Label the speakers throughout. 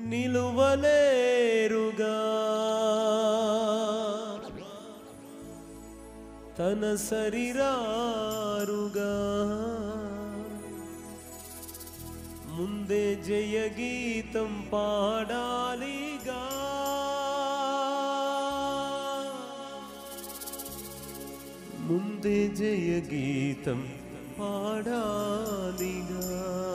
Speaker 1: నిలువలేరుగా తన శరీరారుగా ముందే జయ గీతం పాడాలిగా ముందే జయ గీతం పాడాలిగా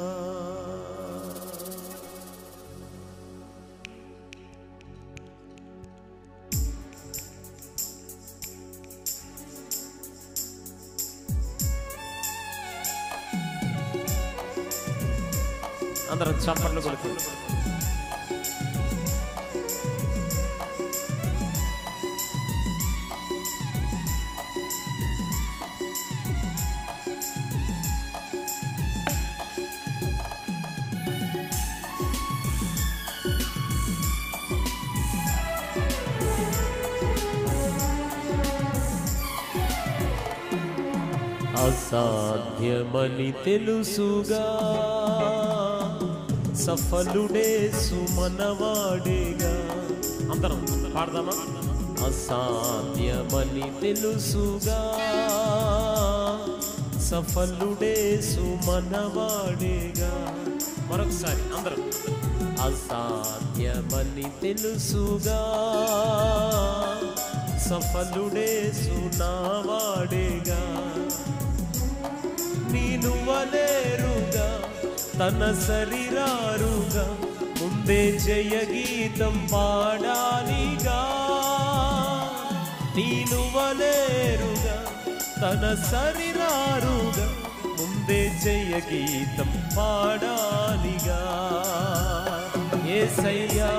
Speaker 1: అందరం చప్పట్లు కొడుతూ అసాధ్యమని తెలుసుగా సఫలుడే సుమనవాడేగా అందరం పాడదామా అసాధ్యమని తెలుసుగా సఫలుడే సుమనవాడేగా మరొకసారి అందరం అసాధ్యమని తెలుసుగా సఫలుడే సునావాడేగా నీను వలేరుగా తన శరీరారుగా ముందే జయ గీతం పాడాలిగా నీను వలేరుగా తన శరీరారుగా ముందే జయ గీతం పాడాలిగా ఏసయ్యా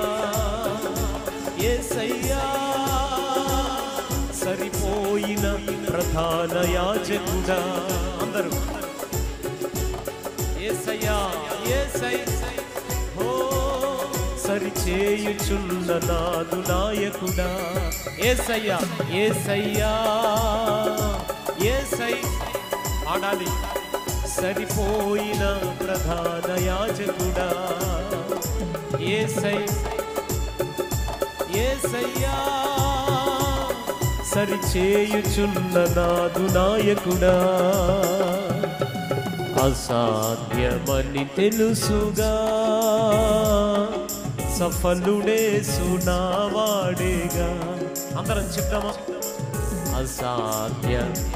Speaker 1: ఏసయ్యా సరిపోయిన ప్రధాన యాజకుడా అందరూ ఏసయ్యా ఏసై ఓ సరిచేయుచున్న నాదు నాయకుడా ఏసయ్యా ఏసయ్యా ఏసై ఆడాలి సరిపోయిన ప్రధాన యాజకుడా ఏసై ఏసయ్యా సరిచేయుచున్న నాదు నాయకుడా అసాధ్యమని తెలుసుగా సఫలుడే సునావాడేగా అందరం చెప్తామా అసాధ్య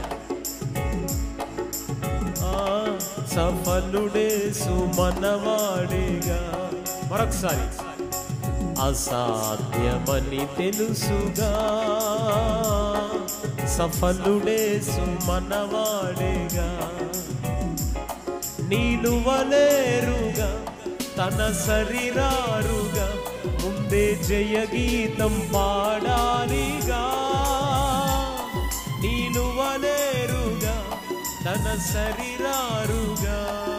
Speaker 1: ఆ, సఫలుడే సుమనవాడేగా మరొకసారి అసాధ్యమని తెలుసుగా సఫలుడే సుమనవాడేగా నీలువలేరుగా తన శరీరారుగా ముందే జయ గీతం పాడాలిగా నీలువలేరుగా తన శరీరారుగా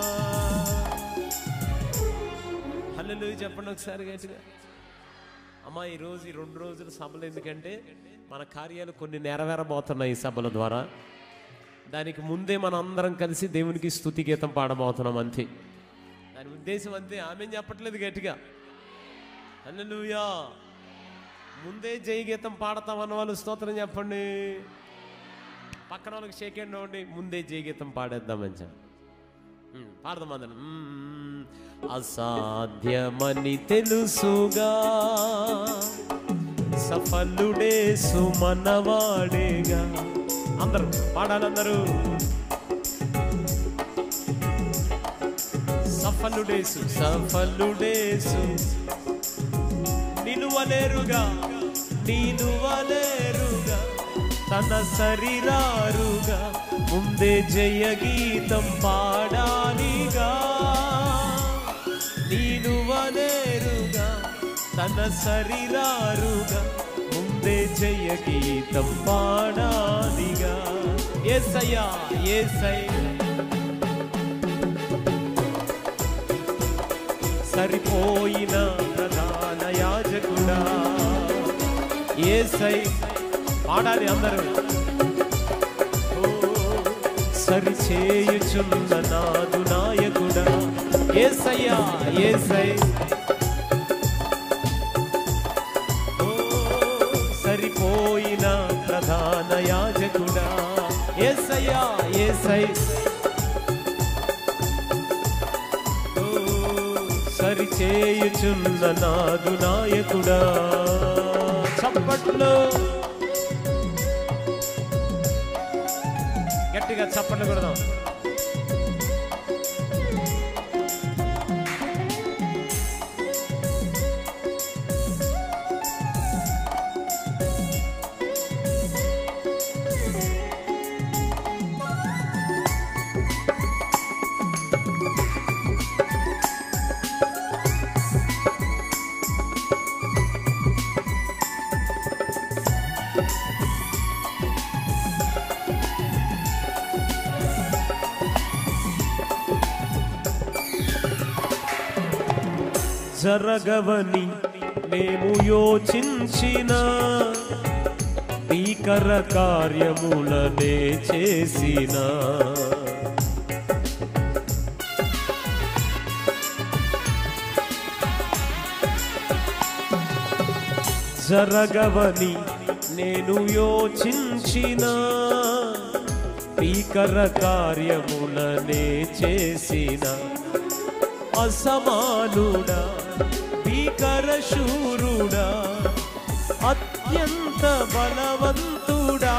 Speaker 1: హల్లెలూయ చెప్పండి ఒకసారి గట్టిగా అమ్మా ఈ రోజు ఈ రెండు రోజుల సభలు ఎందుకంటే మన కార్యాలు కొన్ని నెరవేరబోతున్నాయి ఈ సభల ద్వారా దానికి ముందే మన అందరం కలిసి దేవునికి స్తుతి గీతం పాడబోతున్నాం అంతే దాని ఉద్దేశం అంతే ఆమె చెప్పట్లేదు గట్టిగా హల్లెలూయా ముందే జై గీతం పాడతామన్న వాళ్ళు స్తోత్రం చెప్పండి పక్కన వాళ్ళకి షేక్ హ్యాండ్ అవ్వండి ముందే జై గీతం పాడేద్దామని చెప్పి ఉమ్, పాడదాం అందరం ఉమ్, అసాధ్యమని తెలుసుగా సఫలుడే సుమనవాడేగా అందరూ పాడాలి అందరూ సఫలుడేసు సఫలుడేసు నిలువలేరుగా నిలువలేరుగా తన శరీరారుగా ముందే జయ గీతం పాడాలిగా నిలువలేరుగా తన శరీరారుగా ముందే జయ గీతం పాడాలిగా ఏసయ్యా ఏసయ్యా సరిపోయిన ప్రధాన యాజకుడా ఏసై పాడాలి అందరూ ఓ, సరిచేయుచున్న నాదు నాయకుడా ఏసయ్యా ఏసై ఏసై ఓ, సరిచేయుచున్న నాదు నాయకుడా చప్పట్లు గట్టిగా చప్పట్లు కొడదాం జరగవని మేము యోచించిన భీకర కార్యములనే చేసిన జరగవని నేను యోచించిన భీకర కార్యములనే చేసిన అసమానుడా భీకర శూరుడా అత్యంత బలవంతుడా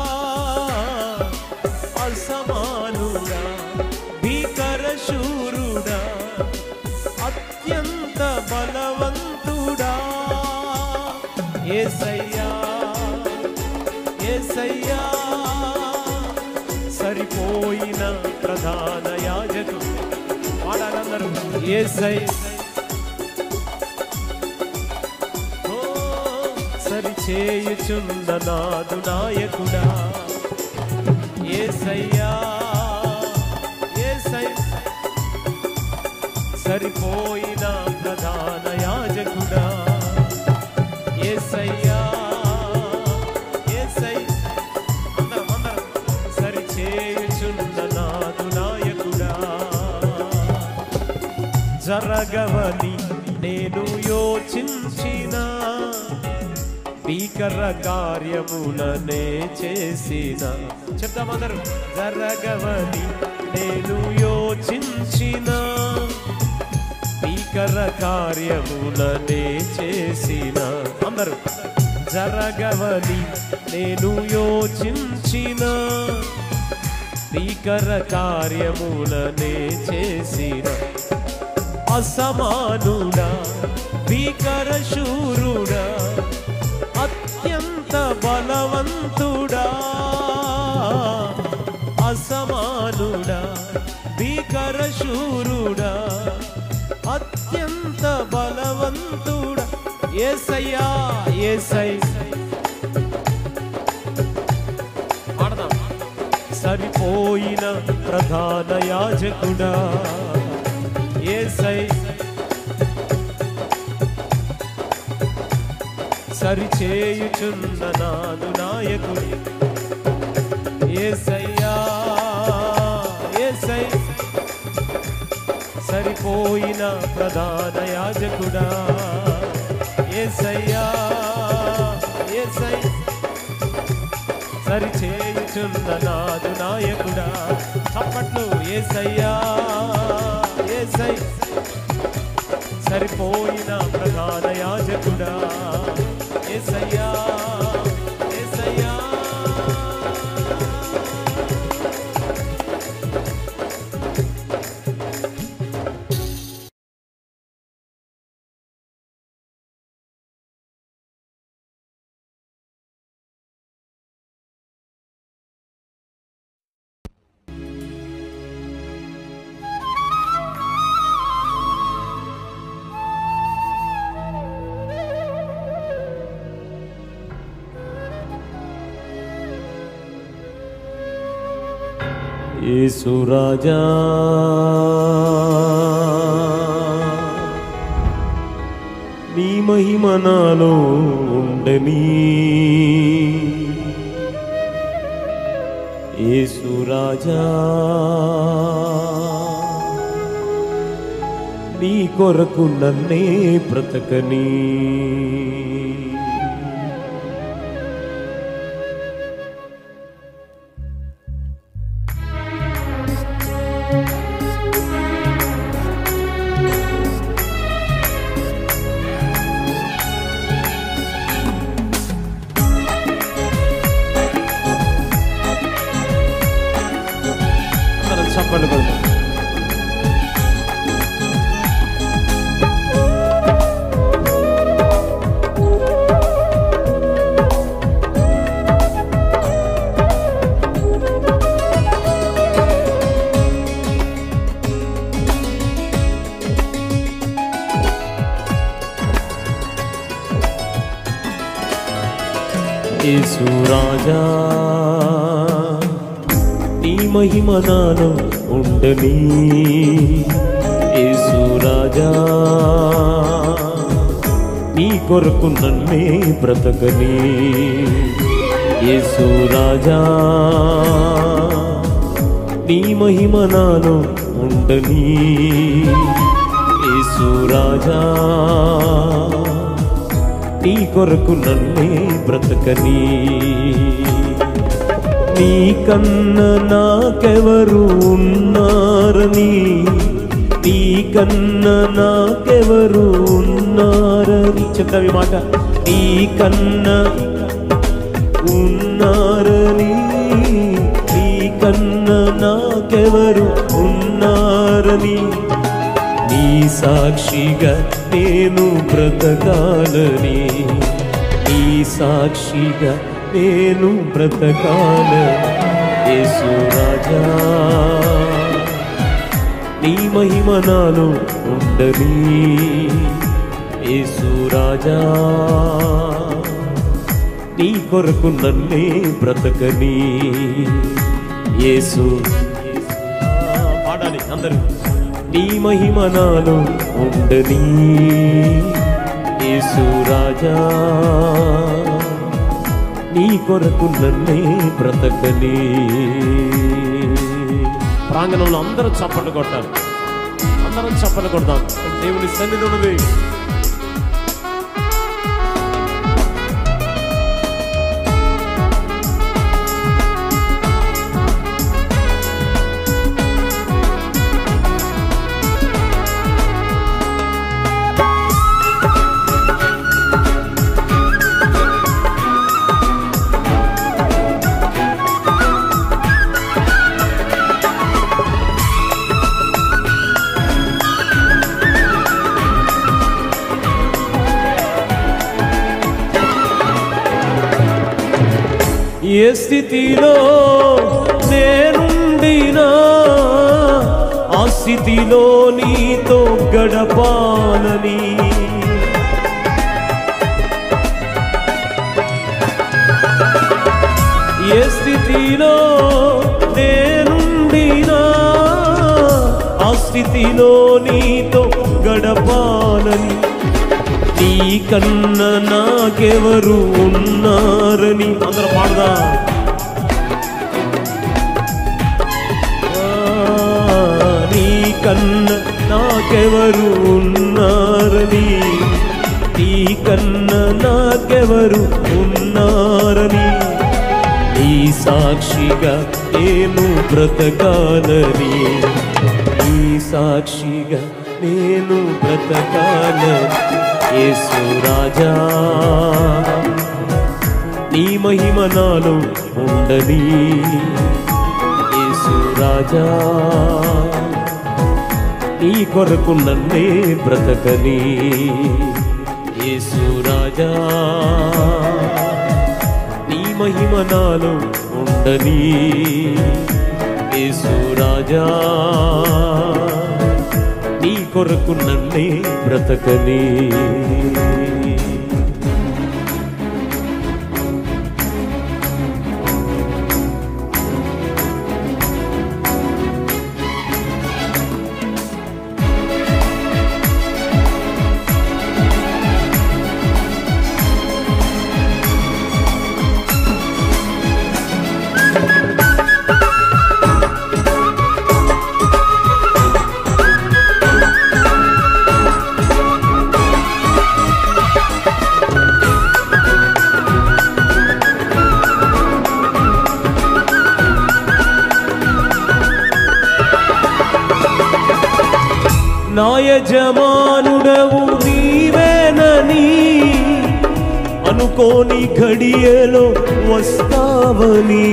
Speaker 1: అసమానుడా భీకర శూరుడా అత్యంత బలవంతుడా ఏసయ్యా ఏసయ్యా సరిపోయిన ప్రధాన యాజకుడు వాడాలందరూ ఏసై ఓ, సరిచేయుచున్న నాదు నాయకుడా ఏసయ్యా ఏసై సరిపోయిన ప్రధాన యాజకుడా ఏసయ్యా ఏసై అందరం అందరం సరిచేయుచున్న నాదు నాయకుడా జరగవని నేను యోచించిన భీకర కార్యములనే చేసిన చెప్తామందరూ జరగవని నేను యోచించిన భీకర కార్యములనే చేసిన అందరూ జరగవని నేను యోచించిన భీకర కార్యములనే చేసిన అసమానుడా భీకర శూరుడా అత్యంత బలవంతుడా అసమానుడా భీకర శూరుడా అత్యంత బలవంతుడా ఏసయ్యా ఏసై ఆడదాం సరిపోయిన ప్రధాన యాజకుడా ఏసై సరిచేయుచున్న నాదు నాయకుడి ఏసయ్యా ఏసై సరిపోయిన ప్రధాన యాజకుడా ఏసయ్యా ఏసై సరిచేయుచున్న నాదు నాయకుడా చప్పట్లు ఏసయ్యా ఏసై సరిపోయిన ప్రధాన యాజకుడా ఏసయ్యా ఏసయ్యా యేసురాజా నీ మహిమ నాలో ఉండని యేసురాజా నీ కొరకు నన్నే బ్రతకని యేసు రాజా నీ మహిమ నాలో ఉండని యేసు రాజా నీ కొరకు నన్నే బ్రతకని యేసు రాజా నీ మహిమ నాలో ఉండని యేసు రాజా నీ కొరకు నన్నే బ్రతకని నీ కన్న నాకెవరు ఉన్నారని నీ కన్న నాకెవరు ఉన్నారని చెప్తావి మాట నీ కన్న ఉన్నారని నీ కన్న నాకెవరు ఉన్నారని నీ సాక్షిగా నేను బ్రతకాలని నీ సాక్షిగా నేను బ్రతకాల యేసు రాజా నీ మహిమ నాలో ఉండని యేసు రాజా నీ కొరకు నన్నే బ్రతకని యేసు ఆ, పాడాలి అందరూ నీ మహిమ నాలో ఉండని యేసు రాజా నీ కొరకు నన్నే బ్రతకని ప్రాంగణంలో అందరూ చప్పట్లు కొట్టాలి అందరం చప్పట్లు కొడదాం దేవుని సన్నిధి ఉన్నది ఏ స్థితిలో నేనుండినా ఆ స్థితిలో నీతో గడపాలని ఏ స్థితిలో నేనుండినా ఆ స్థితిలో నీతో గడపాలని నీ కన్న నాకెవరు ఉన్నారని అందరూ పాడదా ఆ, నీ కన్న నాకెవరు ఉన్నారని నీ కన్న నాకెవరు ఉన్నారని నీ సాక్షిగా నేను బ్రతకాలని నీ సాక్షిగా నేను బ్రతకాలని యేసు రాజా నీ మహిమ నాలో ఉండని యేసు రాజా నీ కొరకు నన్నే బ్రతకని యేసు రాజా నీ మహిమ నాలో ఉండని యేసు రాజా నీ కొరకు నన్నే బ్రతకని నా యజమానుడవు నీవేనని అనుకోని ఘడియలో వస్తావని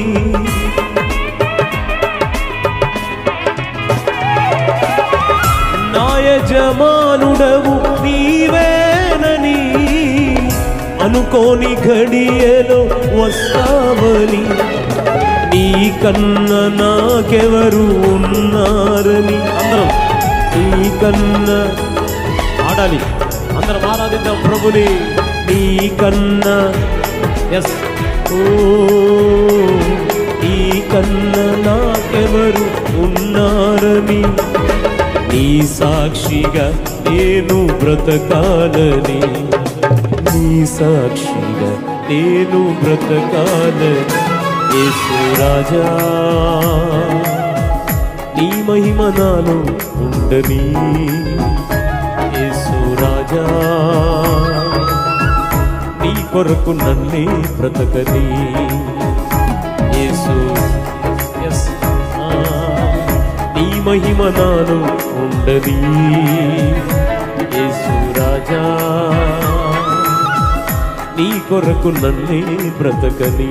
Speaker 1: నా యజమానుడవు నీవేనని అనుకోని ఘడియలో వస్తావని నీ కన్న నాకెవరు ఉన్నారని అందరం నీ కన్న ఆడాలి అందరం ఆరాధిద్దాం ప్రభుని నీ కన్న ఎస్ ఓ ఈ కన్న నాకెవరు ఉన్నారని నీ సాక్షిగా నేను బ్రతకాలని నీ సాక్షిగా నేను బ్రతకాలని యేసు రాజా నీ మహిమ నాలో ఉండని యేసు రాజా నీ కొరకు నన్నే బ్రతకని యేసు ఎస్ నీ మహిమ నాలో ఉండని యేసు రాజా నీ కొరకు నన్నే బ్రతకని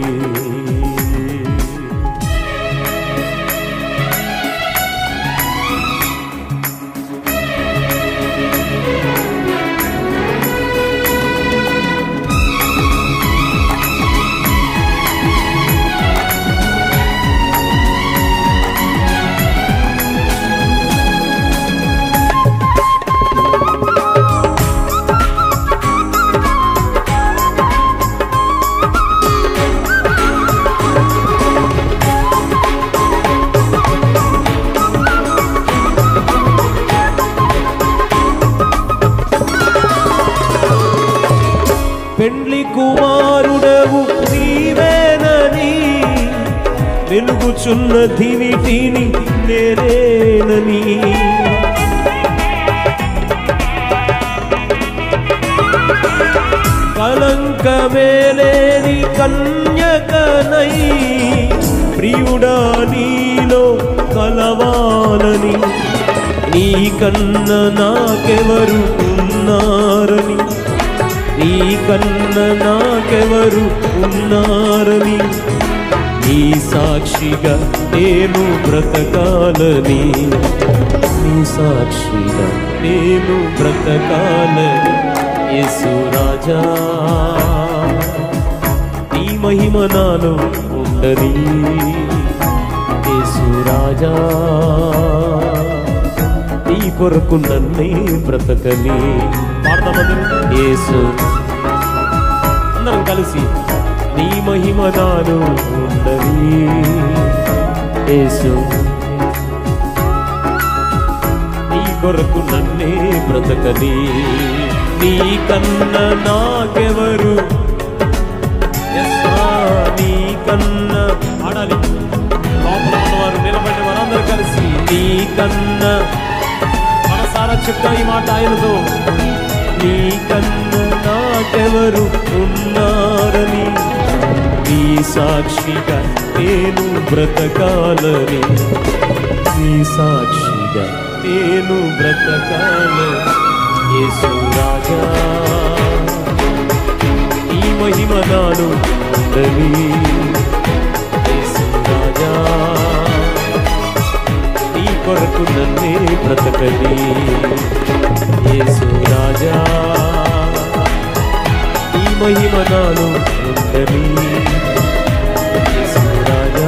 Speaker 1: పెండ్లి కుమారుడవు నీవేనని వెలుగుచున్న దివిటిని నేనేనని కలంకమేలేని కన్యకనై ప్రియుడా నీలో కలవాలని నీ కన్న నాకెవరు ఉన్నారని నీ కన్న నాకెవరు ఉన్నారని నీ సాక్షిగా నేను బ్రతకాలని నీ సాక్షిగా నేను బ్రతకాలని యేసు రాజా నీ మహిమ నాలో ఉండని యేసు రాజా నీ కొరకు నన్నే బ్రతకని పాడదామందరం యేసు అందరం కలిసి నీ మహిమ నాలో ఉండని యేసు నీ కొరకు నన్నే బ్రతకని నీ కన్న నాకెవరు ఎస్సా, నీ కన్న ఆడాలి లోపల ఉన్నవారు నిలబడిన వారందరూ కలిసి నీ కన్న మనసారా చెప్తా ఈ మాట ఆయనతో నీ కన్న నాకెవరు ఉన్నారని నీ సాక్షిగా నేను బ్రతకాలని నీ సాక్షిగా నేను బ్రతకాలని యేసు రాజా ఈ మహిమ నాను ఉండని యేసు రాజా నీ కొరకు నన్నే బ్రతకని యేసు రాజా ఈ మహిమ నాను ఉండని యేసు రాజా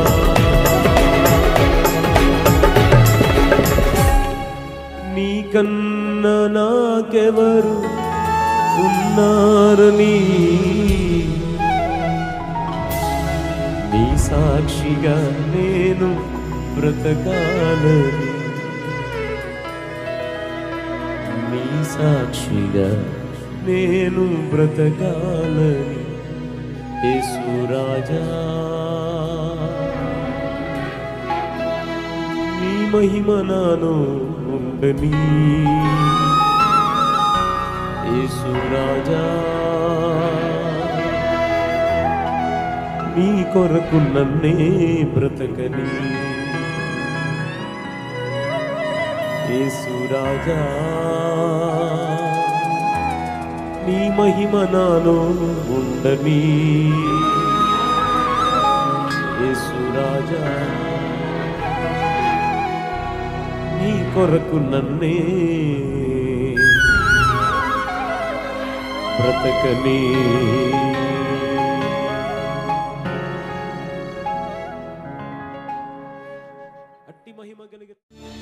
Speaker 1: నీకన్న నాకెవరు ఉన్నారని నీ సాక్షిగా నేను బ్రతకాలని నీ సాక్షిగా నేను బ్రతకాలని యేసు రాజా నీ మహిమ నాను ఉండని యేసు రాజా నీ కొరకు నన్నే బ్రతకని యేసు రాజా నీ మహిమ నాలో ఉండని యేసు రాజా నీ కొరకు నన్నే బ్రతకని అట్టి మహిమ కలిగిన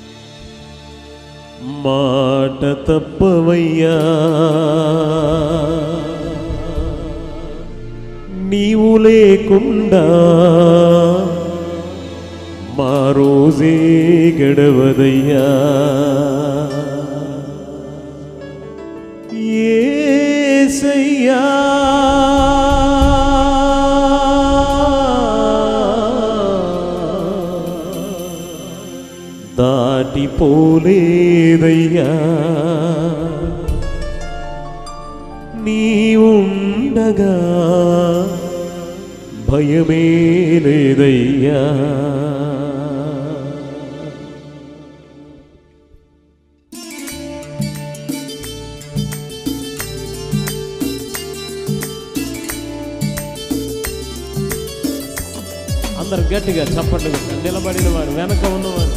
Speaker 1: మాట తప్పవయ్యా నీవు లేకుండా మా రోజే గడవదయ్యా ఏసయ్యా దాటిపోలేదయ్యా నీ ఉండగా భయమే లేదయ్యా అందరు గట్టిగా చప్పట్లు నిలబడిన వారు వెనక ఉన్నవారు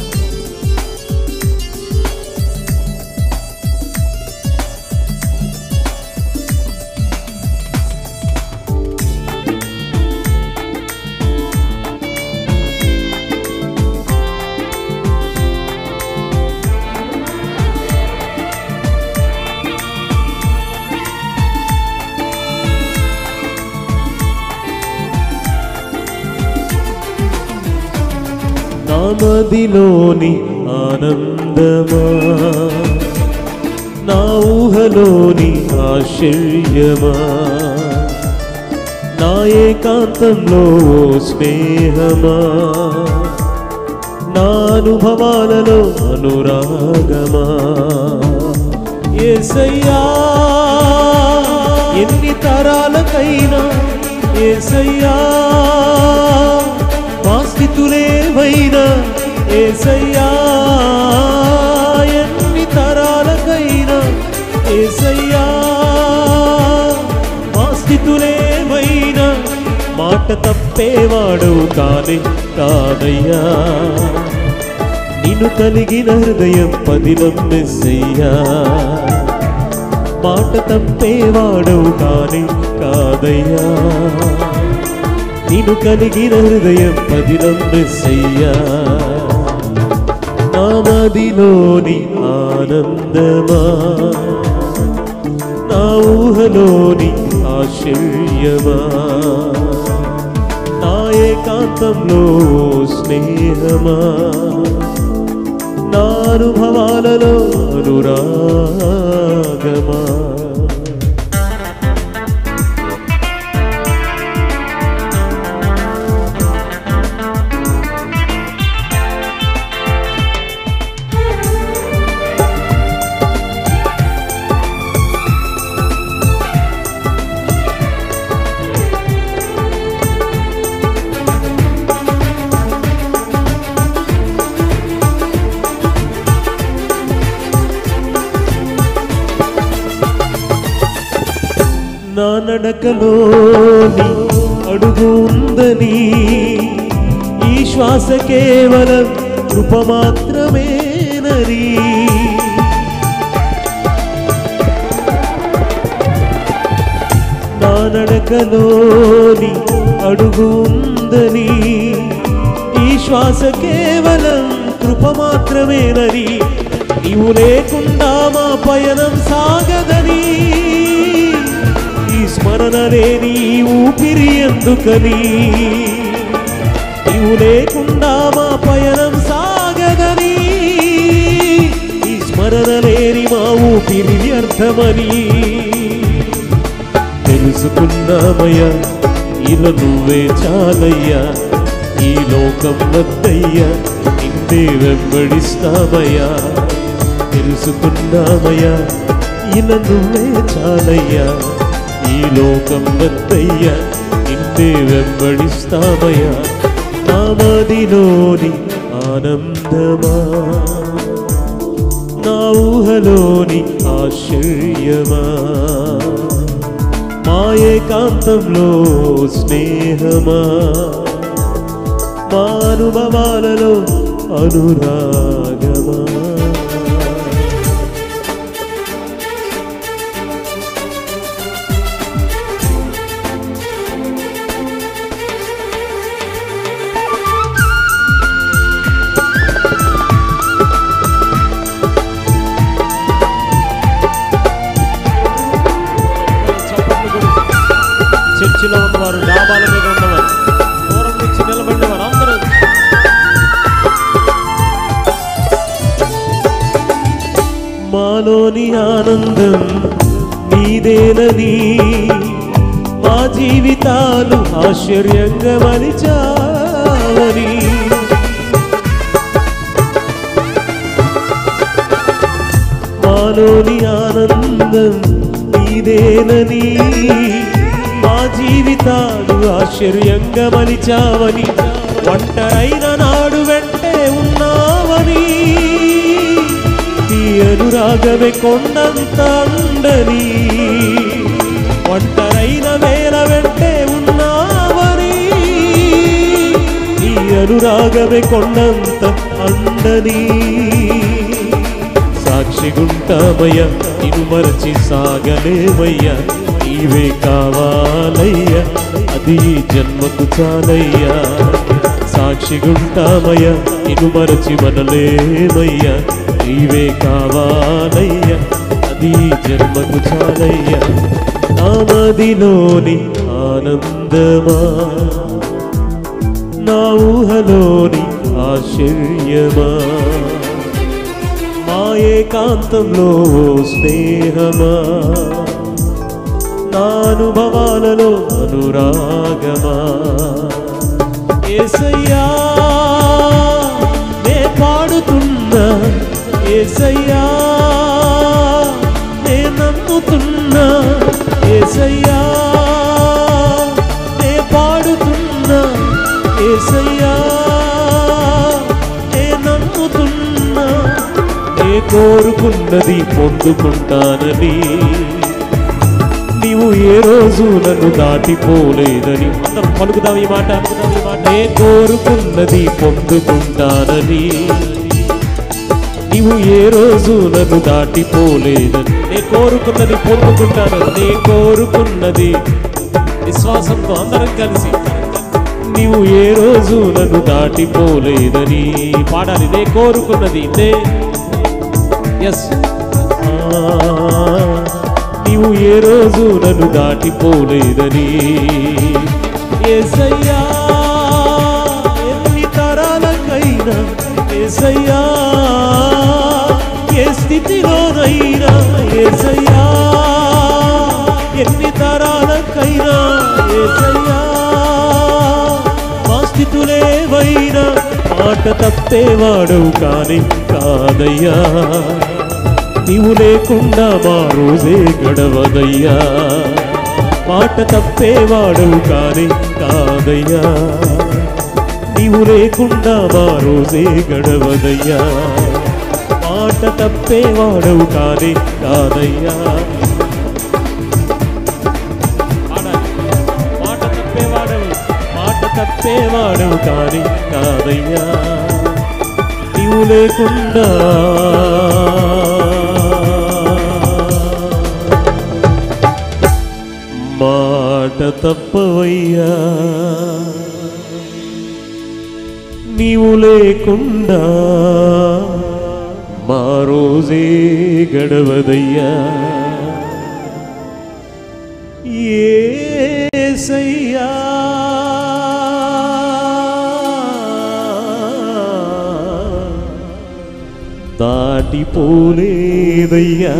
Speaker 1: నా మదిలోని ఆనందమా నా ఊహలోని ఆశ్చర్యమా నా ఏకాంతంలో ఓ స్నేహమా నా అనుభవాలలో అనురాగమా ఏసయ్యా ఎన్ని తరాలకైనా ఏసయ్యా మా స్థితులేవైనా ఏసయ్యా ఎన్ని తరాలకైనా ఏసయ్యా మా స్థితులేవైనా మాట తప్పేవాడు కానే కాదయ్యా నిన్ను కలిగిన హృదయం పదిలం మెస్సయ్యా మాట తప్పేవాడు కాని కాదయ్యా నిన్ను కలిగిన హృదయం పదిలం మెస్సయ్యా నా మదిలోని ఆనందమా నా ఊహలోని ఆశ్చర్యమా నా ఏకాంతంలో స్నేహమా నా అనుభవాలలో అనురాగమా నా నడకలోని అడుగు ఉందని ఈ శ్వాస కేవలం కృప మాత్రమేనని నా నడకలోని అడుగు ఉందని ఈ శ్వాస కేవలం కృప మాత్రమేనని నీవు లేకుండా మా పయనం సాగదని ఈ స్మరణ లేని ఈ ఊపిరి ఎందుకని నీవు లేకుండా మా పయనం సాగదని ఈ స్మరణ లేని మా ఊపిరి వ్యర్థమని తెలుసుకున్నామయ్యా ఇలా నువ్వే చాలయ్యా ఈ లోకం వద్దయ్యా నిన్నే వెంబడిస్తామయ్యా తెలుసుకున్నామయ్యా ఇలా నువ్వే చాలయ్యా ఈ లోకం వద్దయ్యా నిన్నే వెంబడిస్తామయ్యా నా మదిలోని ఆనందమా నా ఊహలోని ఆశ్చర్యమా మా ఏకాంతంలో స్నేహమా మా అనుభవాలలో అనురాగమా చర్చిలో ఉన్న ఉన్నవారు డాబాల మీద ఉన్నవారు దూరం నుంచి నిలబడినవారు అందరూ మాలోని ఆనందం నీదేనని మా జీవితాలు ఆశ్చర్యంగా మలిచావని మాలోని ఆనందం నీదేనని మా జీవితాలు ఆశ్చర్యంగా మలిచావని ఒంటరైన నాడు వెంటే ఉన్నావని నీ అనురాగమే కొండంత అండని ఒంటరైన వేల వెంటే ఉన్నావని నీ అనురాగమే కొండంత అండని సాక్షిగుంటామయ్యా నిన్ను మరచి సాగలేమయ్యా నీవే కావాలయ్యా అది ఈ జన్మకు చాలయ్యా సాక్షిగుంటామయ్యా నిన్ను మరచి మనలేమయ్యా నీవే కావాలయ్యా అది ఈ జన్మకు చాలయ్యా నామదిలోని ఆనందమా నా ఊహలోని ఆశ్చర్యమా మా ఏకాంతంలో స్నేహమా నా అనుభవాలలో అనురాగమా ఏసయ్యా నే పాడుతున్నా ఏసయ్యా నే నమ్ముతున్నా ఏసయ్యా నే పాడుతున్నా ఏసయ్యా నే నమ్ముతున్నా నే కోరుకున్నది పొందుకుంటానని నీవు ఏ రోజు నన్ను దాటిపోలేదని అందరం పలుకుదాం ఈ మాట అనుకుదాం ఈ మాట నే కోరుకున్నది పొందుకుంటానని నీవు ఏ రోజు నన్ను దాటిపోలేదని నే కోరుకున్నది పొందుకుంటాను నే కోరుకున్నది విశ్వాసంతో అందరం కలిసి నీవు ఏ రోజు నన్ను దాటిపోలేదని పాడాలి నే కోరుకున్నది నే ఎస్ నీవు ఏ రోజు నన్ను దాటిపోలేదని ఏసయ్యా ఎన్ని తరాలకైనా ఏసయ్యా ఏ స్థితిలోనైనా ఏసయ్యా ఎన్ని తరాలకైనా ఏసయ్యా మా స్థితులేవైనా మాట తప్పేవాడవు కానీ కాదయ్యా నీవు లేకుండా మా రోజే గడవదయ్యా మాట తప్పేవాడవు కానీ కాదయ్యా నీవు లేకుండా మా రోజే గడవదయ్యా మాట తప్పేవాడవు కానీ కాదయ్యా పాడాలి. మాట తప్పేవాడవు మాట తప్పేవాడవు కానీ కాదయ్యా నీవు లేకుండా మాట తప్పవయ్యా నీవు లేకుండా మా రోజే గడవదయ్యా ఏసయ్యా దాటిపోలేదయ్యా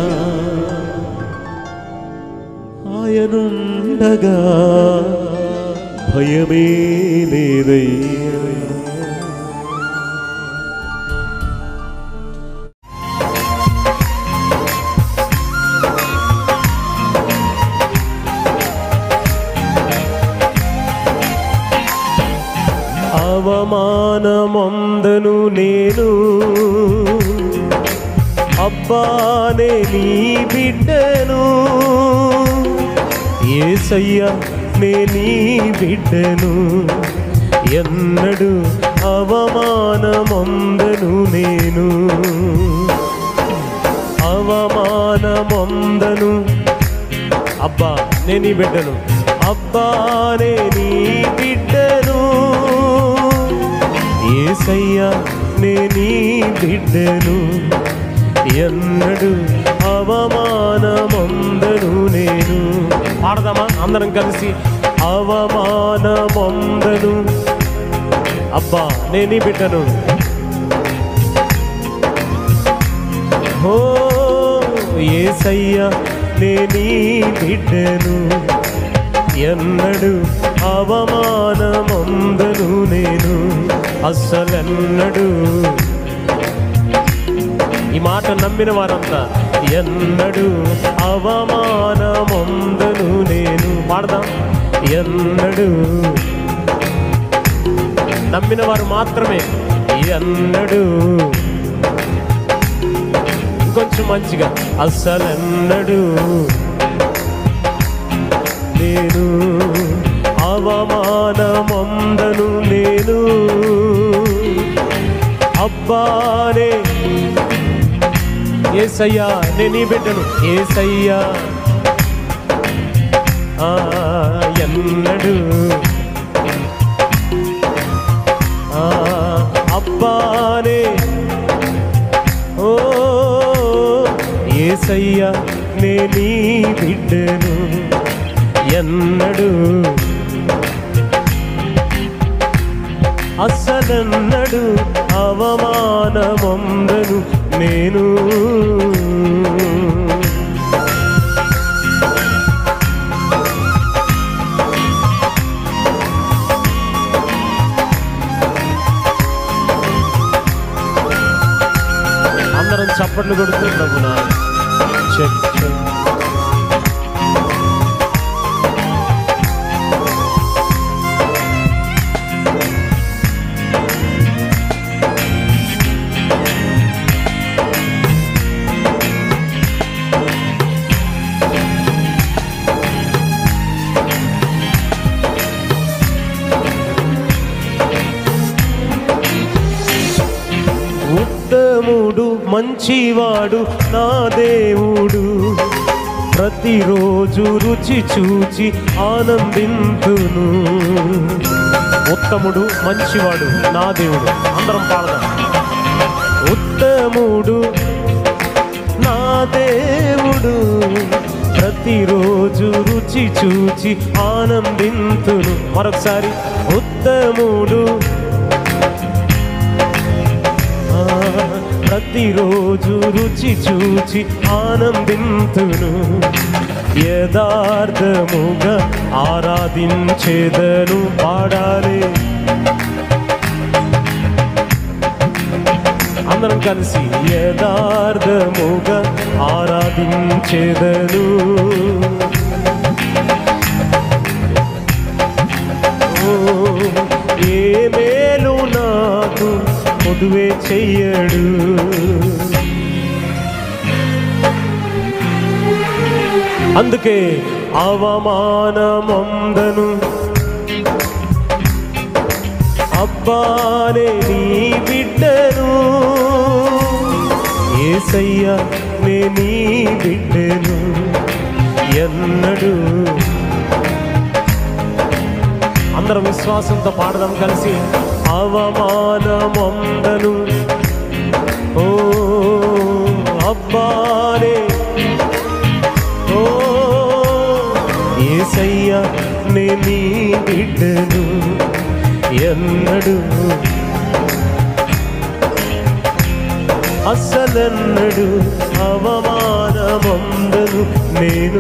Speaker 1: ఆయనుండగా భయమే లేదయ్యా అవమానమందను నేను అబ్బానే నీ బిడ్డను ఏసయ్యా నే నీ బిడ్డను ఎన్నడు అవమానమందను నేను అవమానమందను అబ్బా నే నీ బిడ్డను అబ్బా నే నీ బిడ్డను ఏసయ్యా నే నీ బిడ్డను ఎన్నడు అవమానమందను నేను పాడదామా అందరం కలిసి అవమానమొందను అబ్బా నేని బిడ్డను ఓ ఏసయ్య నేనీ బిడ్డను ఎన్నడు అవమానమొందను నేను అస్సలెన్నడు ఈ మాట నమ్మిన వారంతా ఎన్నడు అవమానమొందను నేను పాడదాం ఎన్నడు నమ్మిన వారు మాత్రమే ఎన్నడు కొంచెం మంచిగా అస్సలెన్నడు నేను అవమానమొందను నేను అబ్బానే ఏసయ్యా నేను నీ బిడ్డను ఏసయ్యా ఆ, ఎన్నడు ఆ, అబ్బానే ఓ ఏసయ్యా నే నీ బిడ్డను ఎన్నడు అసలన్నడు అవమానమొందను నేను అందరం చప్పట్లు కొడుతున్నాము నా చెక్ చెక్ ఉత్తముడు మంచివాడు నా దేవుడు ప్రతిరోజు రుచి చూచి ఆనందింతును ఉత్తముడు మంచివాడు నా దేవుడు అందరం పాడదాం ఉత్తముడు నా దేవుడు ప్రతిరోజు రుచి చూచి ఆనందింతును మరొకసారి ఉత్తముడు ఆ, ప్రతిరోజు రుచి చూచి ఆనందింతును యథార్థముగా ఆరాధించేదను పాడాలి అందరం కలిసి యథార్థముగా ఆరాధించేదను ఓ, ఏ మేలు నాకు పొదువే చెయ్యడు అందుకే అవమానమందను అబ్బానే నీ బిడ్డను ఏసయ్య నే నీ బిడ్డను ఎన్నడు అందరం విశ్వాసంతో పాడదాం కలిసి అవమానమందను ఓ అబ్బానే ఓ ఏసయ్య నే నీ బిడ్డను ఎన్నడు అసలన్నడు అవమానమందను నేను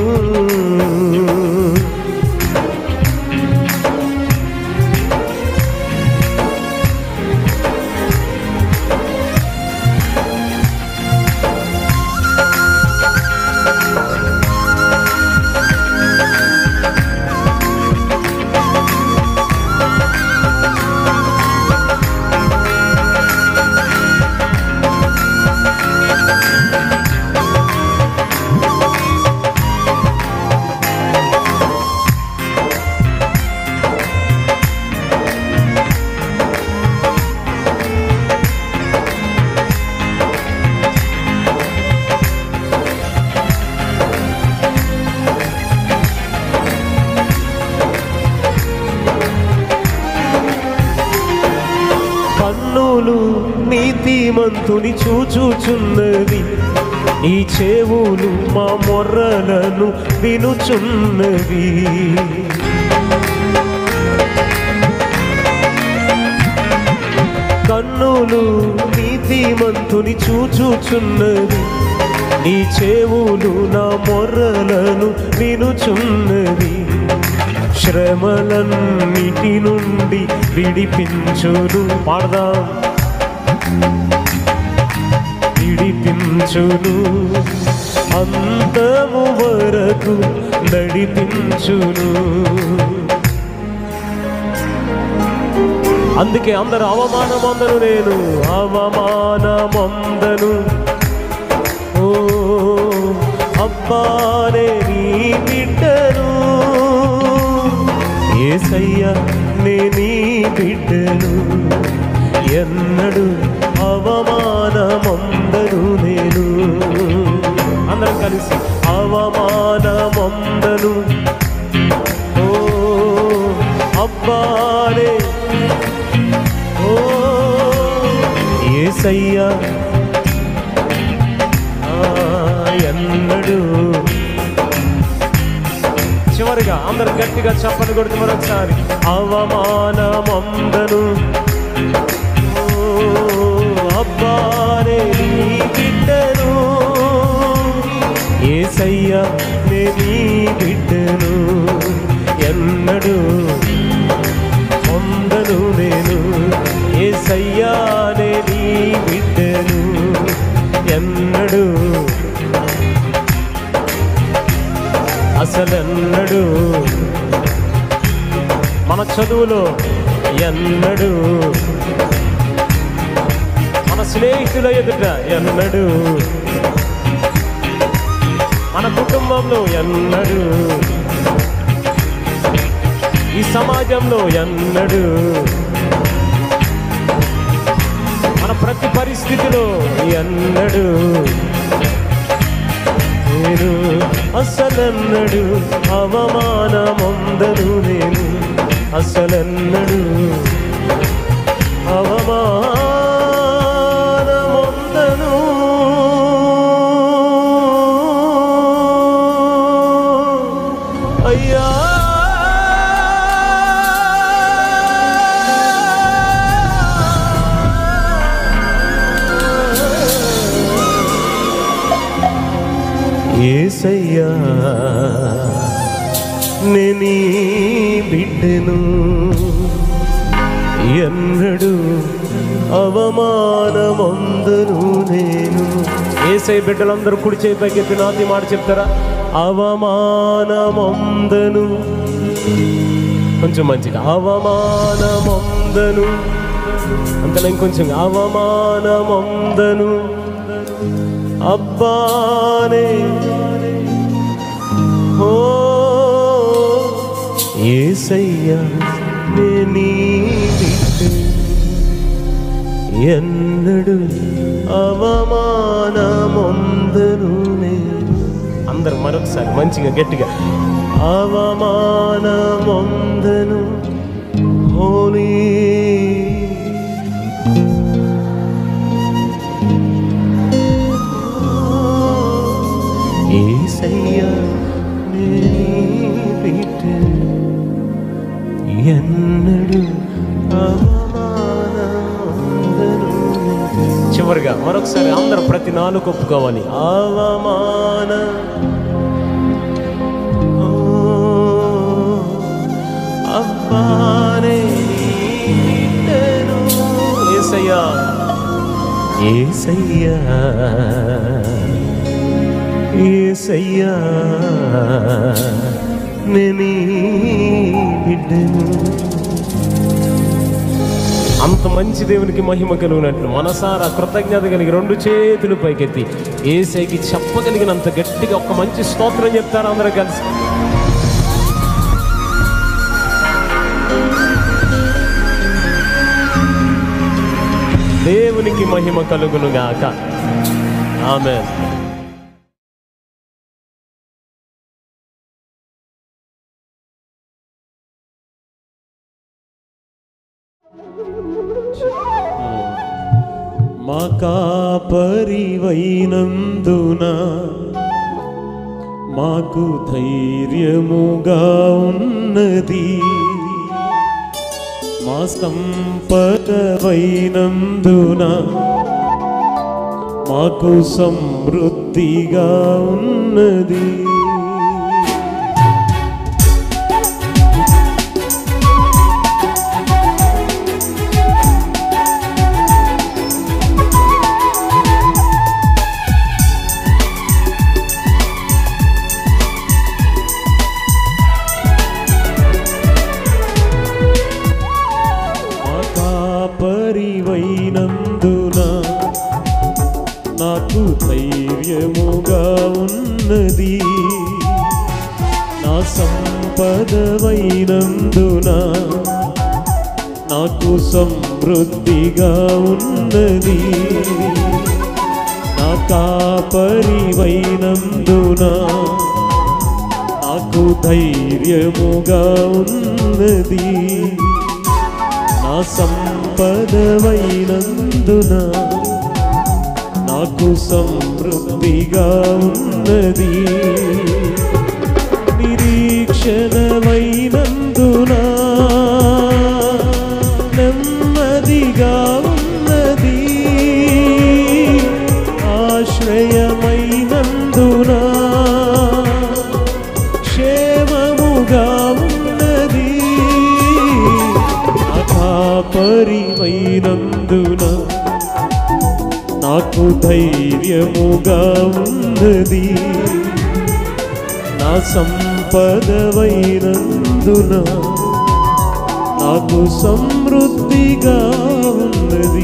Speaker 1: కన్నులు నీతిమంతుని చూచుచున్నది ఈ చెవులు మా మొర్రలను వినుచున్నవి కన్నులు నీతిమంతుని చూచుచున్నది నీ చెవులు నా మొర్రలను వినుచున్నది శ్రమలన్నిటి నుండి విడిపించును పాడదాం విడిపించును అంతము వరకు నడిపించును అందుకే అందరు అవమానమందను నేను అవమానమందను ఓ అబ్బానే నీ బిడ్డను ఏసయ్య నే నీ బిడ్డను ఎన్నడు అవమానమందను నేను అందరం కలిసి అవమానమందను ఓ అబ్బానే ఓ ఏసయ్యా ఆ, ఎన్నడు చివరిగా అందరు గట్టిగా చప్పలు కొడుతూ మరొకసారి అవమానమందను ఓ, అబ్బానే నీ బిడ్డను ఏసయ్యా నే నీ బిడ్డను ఎన్నడు పొందను నేను ఏసయ్యానే నీ బిడ్డను ఎన్నడు అసలెన్నడు మన చదువులో ఎన్నడు మన స్నేహితుల ఎదుట ఎన్నడు మన కుటుంబంలో ఎన్నడు ఈ సమాజంలో ఎన్నడు మన ప్రతి పరిస్థితిలో ఎన్నడు నేను అసలెన్నడు అవమానమందను నేను అసలెన్నడు అవమానమందను అయ్యా ఏసయ్యా నేనీ బిడ్డను ఎన్నడు అవమానమందరు నేను ఏసై బిడ్డలందరూ కుడి చేయి పైకెత్తి నాతి మాట చెప్తారా అవమానమందను కొంచెం మంచిగా అవమానమందను అంతలో ఇంకొంచెం అవమానమందను అబ్బానే ఓ ఏసయ్యా నే నీ బిడ్డ ఎన్నడు అవమానమందను నేను అందరు మరొకసారి మంచిగా గట్టిగా అవమానమందను హోలీ ఏసయ్యా నీ బిడ్డ ఎన్నడు అవమానమందను చివరిగా మరొకసారి అందరూ ప్రతి నాలుగు ఒప్పుకోవాలి అవమాన ఓ, అబ్బానే నీ బిడ్డను. ఏసయ్యా ఏసయ్యా ఏసయ్యా నేను బిడ్డను అంత మంచి దేవునికి మహిమ కలుగునట్లు మనసారా కృతజ్ఞత కలిగి రెండు చేతులు పైకెత్తి ఏసైకి చెప్పగలిగినంత గట్టిగా ఒక మంచి స్తోత్రం చెప్తారు అందరూ కలిసి దేవునికి మహిమ కలుగును గాక ఆమె మా కాపరివైనందున మాకు ధైర్యముగా ఉన్నది మా సంపదవైనందున మాకు సమృద్ధిగా ఉన్నది మా కాపరివైనందున నాకు ధైర్యముగా ఉన్నది నా సంపదవైనందున నాకు సమృద్ధిగా ఉన్నది నా కాపరివైనందున నాకు ధైర్యముగా ఉన్నది నా సంపదవైనందున నాకు సమృద్ధిగా ఉన్నది నిరీక్షణమైనందున నెమ్మదిగా ఉన్నది ఆశ్రయమైనందున క్షేమముగా ఉన్నది పరివైనందున నాకు ధైర్యముగా ఉన్నది నా సంపదవైనందున నాకు సమృద్ధిగా ఉన్నది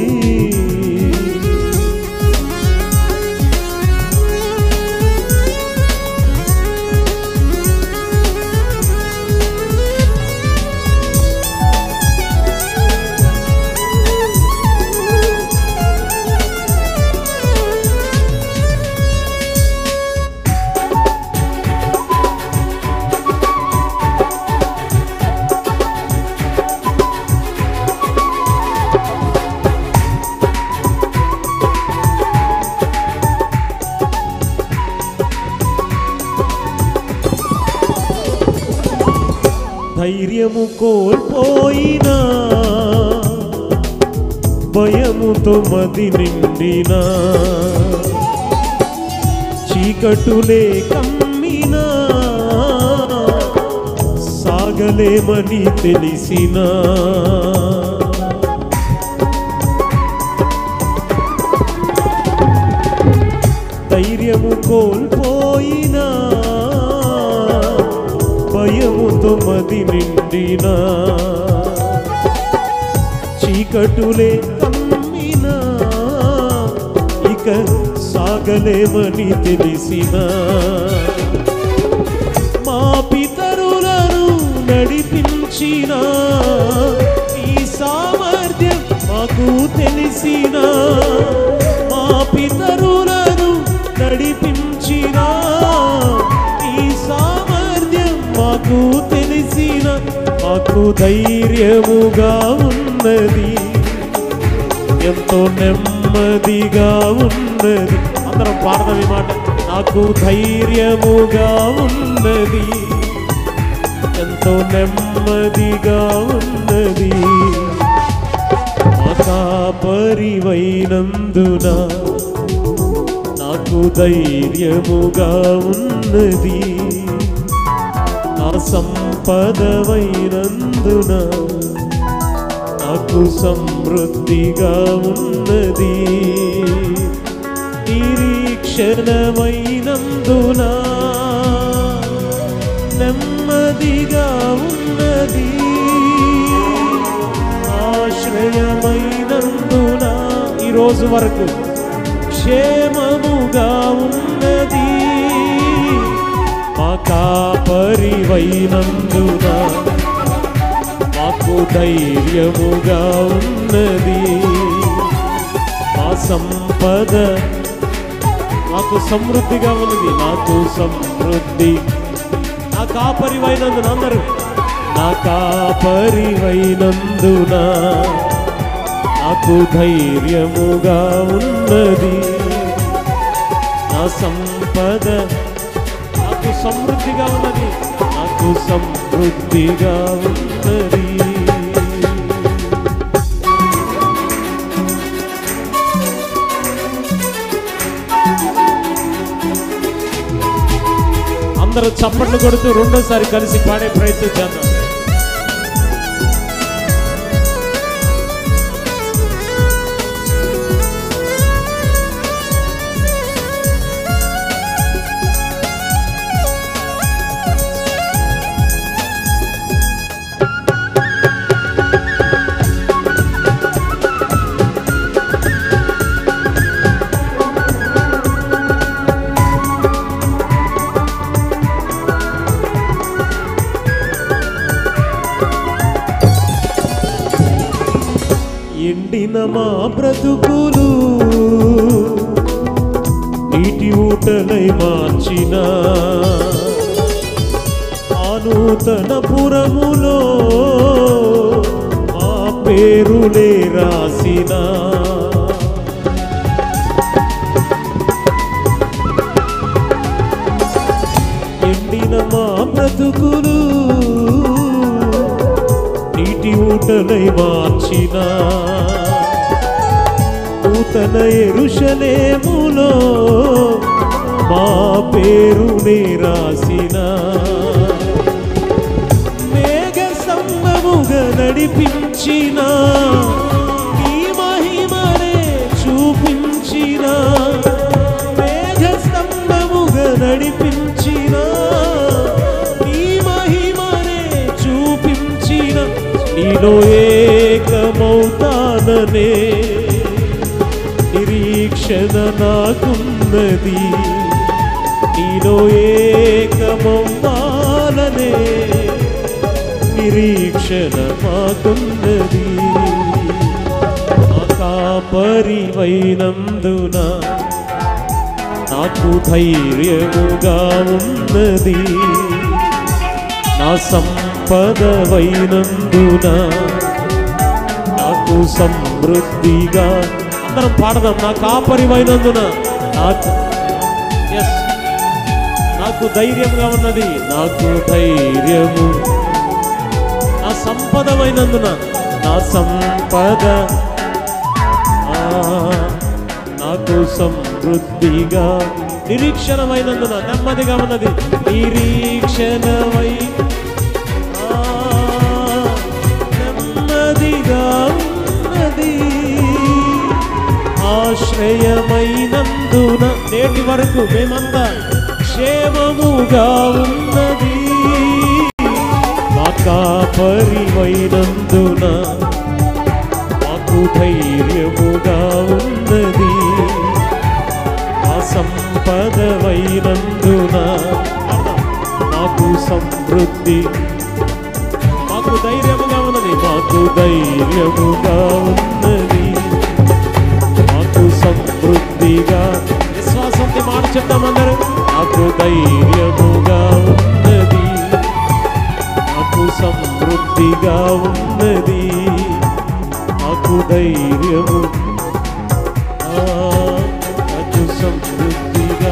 Speaker 1: ధైర్యము కోల్పోయినా భయముతో మది నిండినా చీకటులే కమ్మినా సాగలేమని తెలిసినా ధైర్యము కోల్పోయినా భయముతో మది నిండినా చీకటులే కమ్మినా ఇక సాగలేమని తెలిసినా మా పితరులను నడిపించిన ఈ సామర్థ్యం మాకు తెలిసిన మా పితరులను నడిపించిన ఈ సామర్థ్యం మాకు తెలిసిన మాకు ధైర్యముగా ఉన్నది ఎంతో నెమ్మదిగా ఉన్నది అందరం పాడదాం ఈ మాట నాకు ధైర్యముగా ఉన్నది ఎంతో నెమ్మదిగా ఉన్నది మాతా పరివైనందున నాకు ధైర్యముగా ఉన్నది నా సంపదవైనందున నాకు సమృద్ధిగా ఉన్నది నిరీక్షణమైనందున నెమ్మదిగా ఉన్నది ఆశ్రయమైనందున ఈ రోజు వరకు క్షేమముగా ఉన్నది మా కాపరివైనందున మాకు ధైర్యముగా ఉన్నది మా సంపద మాకు సమృద్ధిగా ఉన్నది నాకు సమృద్ధి నా కాపరివైనందున అందరూ నా కాపరివైనందున నాకు ధైర్యముగా ఉన్నది నా సంపద నాకు సమృద్ధిగా ఉన్నది నాకు సమృద్ధిగా ఉన్నది అందరూ చప్పట్లు కొడుతూ రెండోసారి కలిసి పాడే ప్రయత్నం చేద్దాం ఎండిన మా బ్రతుకులు నీటి ఊటలై మార్చిన ఆ నూతన పురములో మా పేరులే రాసిన ఎండిన మా బ్రతుకులు నీటి ఊటలై మార్చిన నూతన ఎరుషలేములో మా పేరునే రాసిన మేఘ సంగముగా నడిపించిన ఈ మహిమనే చూపించిన మేఘ స్తంభముగా నడిపించిన ఈ మహిమనే చూపించిన నీలో ఏకమౌతాననే నిరీక్షణ నాకున్నది నీలో ఏకమౌతాననే నిరీక్షణ మాకున్నది పరివైనందున నాకు ధైర్యముగా ఉన్నది నా సంపదవైనందున నాకు సమృద్ధిగా అందరం పాడదాం నా కాపరివైనందున నాకు ఎస్ నాకు ధైర్యంగా ఉన్నది నాకు ధైర్యము నా సంపదమైనందున నా సంపద ఆ, నాకు సమృద్ధిగా నిరీక్షణమైనందున నెమ్మదిగా ఉన్నది నిరీక్షణమై ఆ, నెమ్మదిగా ఉన్నది ఆశ్రయమైనందున నేటి వరకు మేమంతా క్షేమముగా ఉన్నది మా కాపరివైనందున మాకు ధైర్యముగా ఉన్నది మా సంపదవైనందున మాకు సమృద్ధి మాకు ధైర్యముగా ఉన్నది మాకు ధైర్యముగా ఉన్నది మాకు సమృద్ధిగా విశ్వాసంతో మాట చెప్తాం అందరూ నాకు ధైర్యముగా ఉన్నది నాకు సమృద్ధిగా ఉన్నది నాకు ధైర్యము ఆ, నాకు సమృద్ధిగా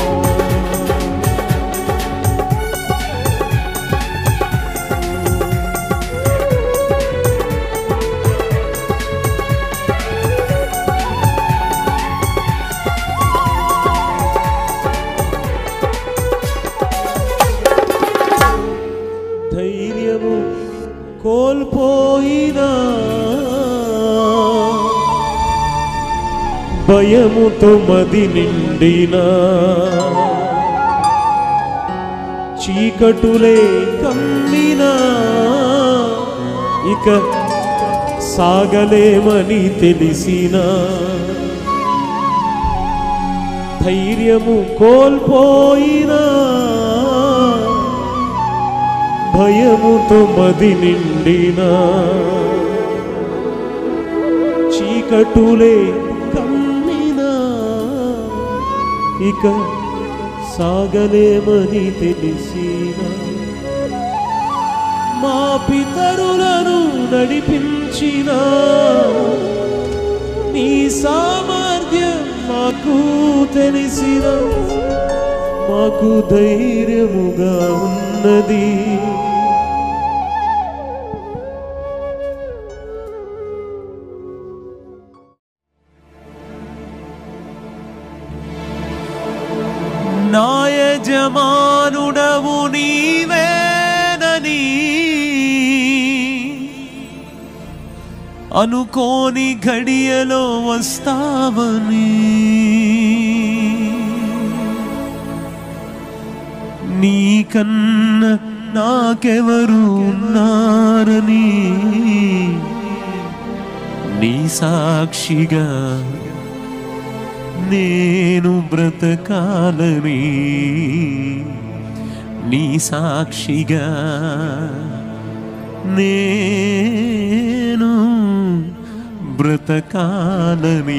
Speaker 1: ధైర్యము కోల్పోయినా భయముతో మది నిండినా చీకటులే కమ్మినా ఇక సాగలేమని తెలిసినా ధైర్యము కోల్పోయినా భయముతో మది నిండినా చీకటులే కమ్మినా ఇక సాగలేమని తెలిసిన మా పితరులను నడిపించిన నీ సామర్థ్యం మాకు తెలిసిన మాకు ధైర్యముగా ఉన్నది నాయజమానుడవు అనుకోని ఘడియలో వస్తావని నీకన్న నాకెవరు ఉన్నారని నీ సాక్షిగా నేను బ్రతకాలని నీ సాక్షిగా నేను బ్రతకాలని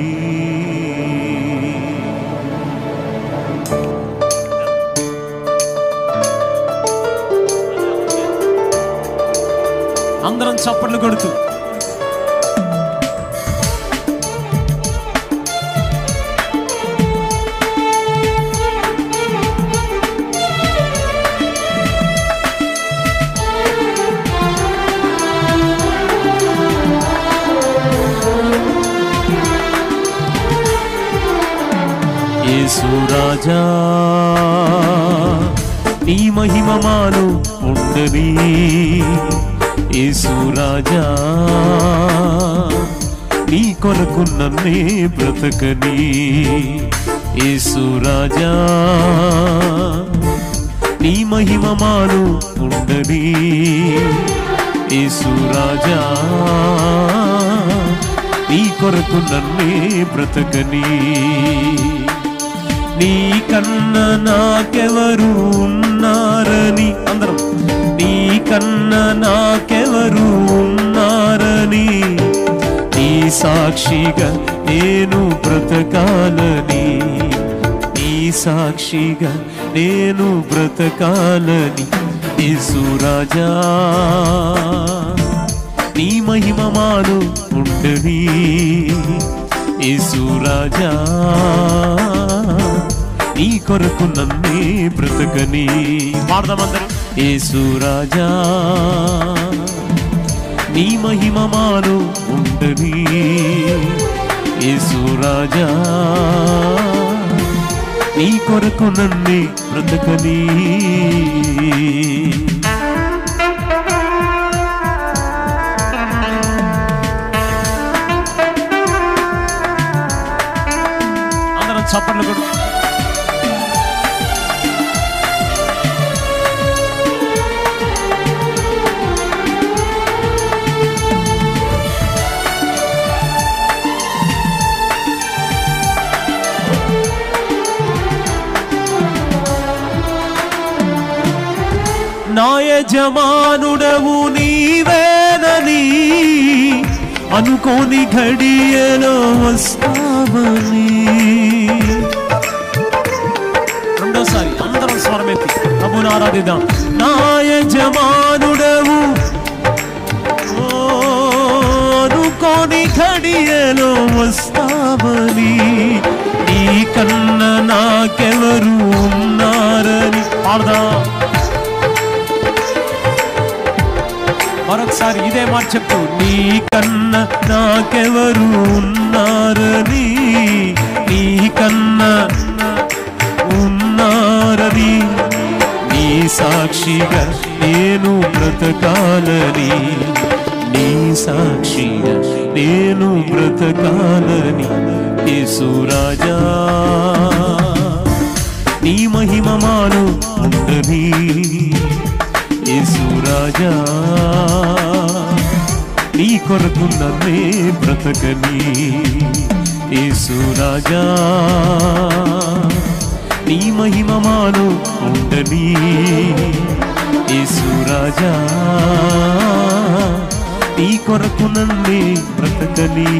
Speaker 1: అందరం చప్పట్లు కొడుతూ యేసురాజా నీ మహిమమాను ఉండని యేసురాజా నీ కొరకు నన్నే బ్రతకని యేసురాజా నీ మహిమమాను ఉండని యేసురాజా నీ కొరకు నన్నే బ్రతకని నీ కన్న నాకెవరు ఉన్నారని అందరం నీ కన్న నాకెవరు ఉన్నారని నీ సాక్షిగా నేను బ్రతకాలని నీ సాక్షిగా నేను బ్రతకాలని యేసురాజా నీ మహిమమాను ఉండని యేసురాజా నీ కొరకు నన్నే బ్రతకని పాడదామందరం యేసురాజా నీ మహిమమాను ఉండని యేసురాజా నీ కొరకు నన్నే బ్రతకని అందరం చప్పట్లు కొడు నా యజమానుడవు నీవేనని అనుకోని ఘడియలో వస్తావని రెండోసారి అందరం స్వరమెత్తి ప్రభుని ఆరాధిద్దాం నా యజమానుడవు ఓ, అనుకోని ఘడియలో వస్తావని నీ కన్న నాకెవరు ఉన్నారని పాడదాం మరొకసారి ఇదే మాట చెప్తూ నీ కన్న నాకెవరు ఉన్నారని నీ కన్న ఉన్నారని నీ సాక్షిగా నేను బ్రతకాలని నీ సాక్షిగా నేను బ్రతకాలని యేసురాజా నీ మహిమమాను ఉండని యేసురాజా నీ కొరకు నన్నే బ్రతకని యేసురాజా నీ మహిమమాను ఉండని యేసురాజా నీ కొరకు నన్నే బ్రతకని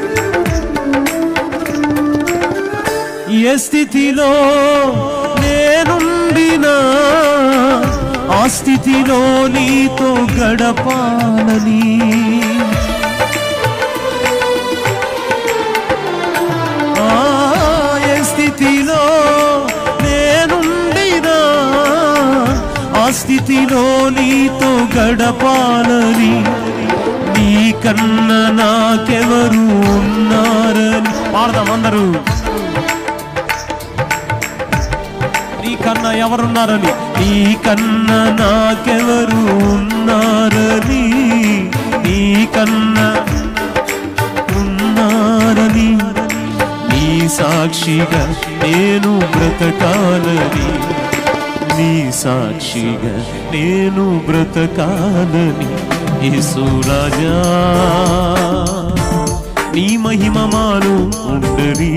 Speaker 1: ఏ స్థితిలో నే
Speaker 2: నేనుండినా ఆ స్థితిలో నీతో గడపాలని ఆ ఏ స్థితిలో నేనుండినా ఆ స్థితిలో నీతో గడపాలని నీ కన్న నాకెవరు ఉన్నారని పాడదాం అందరూ నీ కన్నా ఎవరున్నారని నీ కన్నా నాకెవరు ఉన్నారని నీ కన్నా ఉన్నారని నీ సాక్షిగా నేను బ్రతకాలని నీ సాక్షిగా నేను బ్రతకాలని యేసురాజా నీ మహిమమాను ఉండరి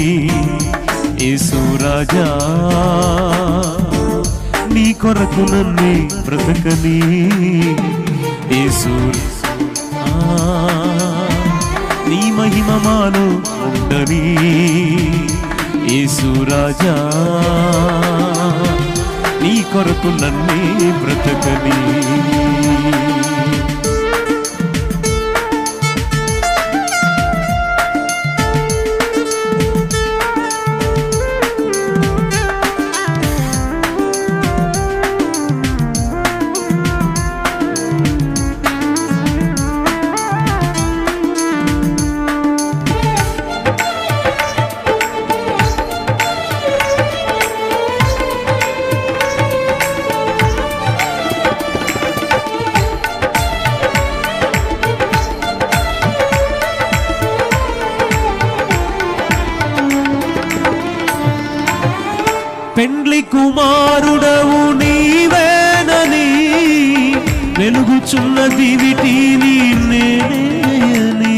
Speaker 2: యేసురాజా నీ కొరకు నన్నే బ్రతకని యేసు ఆ, నీ మహిమమాను ఉండరి యేసురాజా నీ కొరకు నన్నే బ్రతకని పెండ్లి కుమారుడవు నీవేనని వెలుగుచున్న దివిటి నీ నేనేయని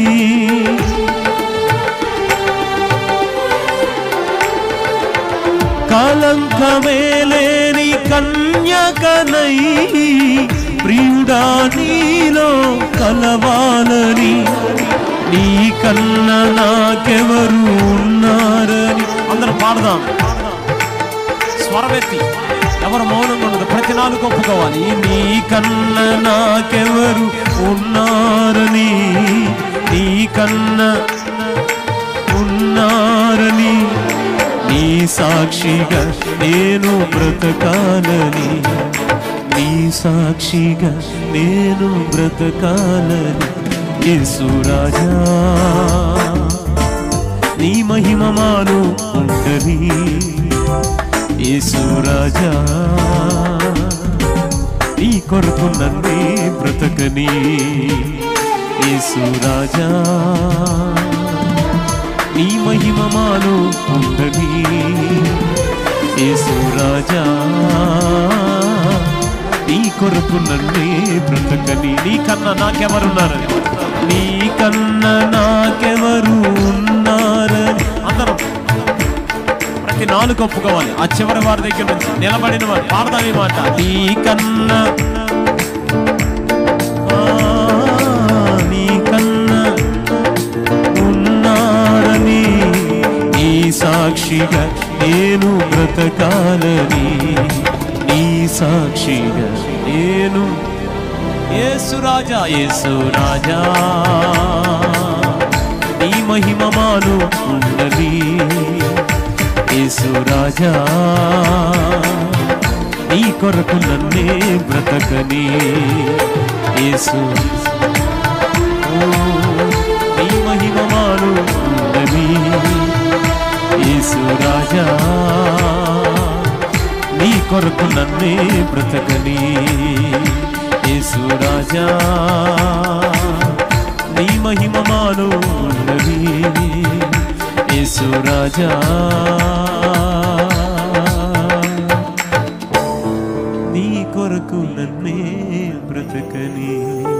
Speaker 2: కలంకమేలేని కన్యకనై ప్రియుడా నీలో కలవాలని నీ కన్న నాకెవరు ఉన్నారని అందరం పాడదాం స్వరమెత్తి ఎవరు మౌనంగా ఉండదు ప్రతి నాలుగు ఒప్పుకోవాలి నీ కన్న నాకెవరు ఉన్నారని నీ కన్న ఉన్నారని నీ సాక్షిగా నేను బ్రతకాలని నీ సాక్షిగా నేను బ్రతకాలని యేసురాజా నీ మహిమమాను ఉండని యేసురాజా నీ కొరకు నన్నే బ్రతకని యేసురాజా నీ మహిమమాను ఉండని యేసురాజా నీ కొరకు నన్నే బ్రతకని నీ కన్నా నాకెవరున్నారని నీ కన్నా నాకెవరు ఉన్నారని అందరం ప్రతి నాలుగు ఒప్పుకోవాలి ఆ చివరి వారి దగ్గర నుంచి నిలబడిన వారు పాడదాం ఈ మాట నీ కన్నా ఆ, నీ కన్నా ఉన్నారని నీ సాక్షిగా నేను బ్రతకాలని నీ సాక్షిగా నేను యేసురాజా యేసురాజా నీ మహిమమాను ఉండని యేసురాజా నీ కొరకు నన్నే బ్రతకని యేసు ఓ, నీ మహిమమాను ఉండని యేసురాజా నీ కొరకు నన్నే బ్రతకని యేసురాజా నీ మహిమమాను ఉండని యేసురాజా నీ కొరకు నన్నే బ్రతకని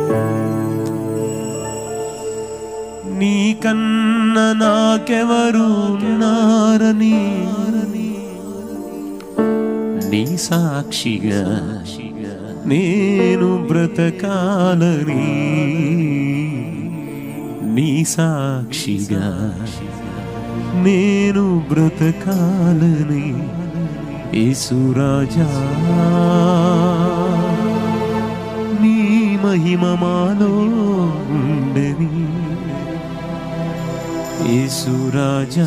Speaker 2: నీ కన్న నాకెవరు ఉన్నారని నీ సాక్షిగా నేను బ్రతకాలని నీ సాక్షిగా నేను బ్రతకాలని యేసురాజా నీ మహిమ మాలో ఉండని యేసురాజా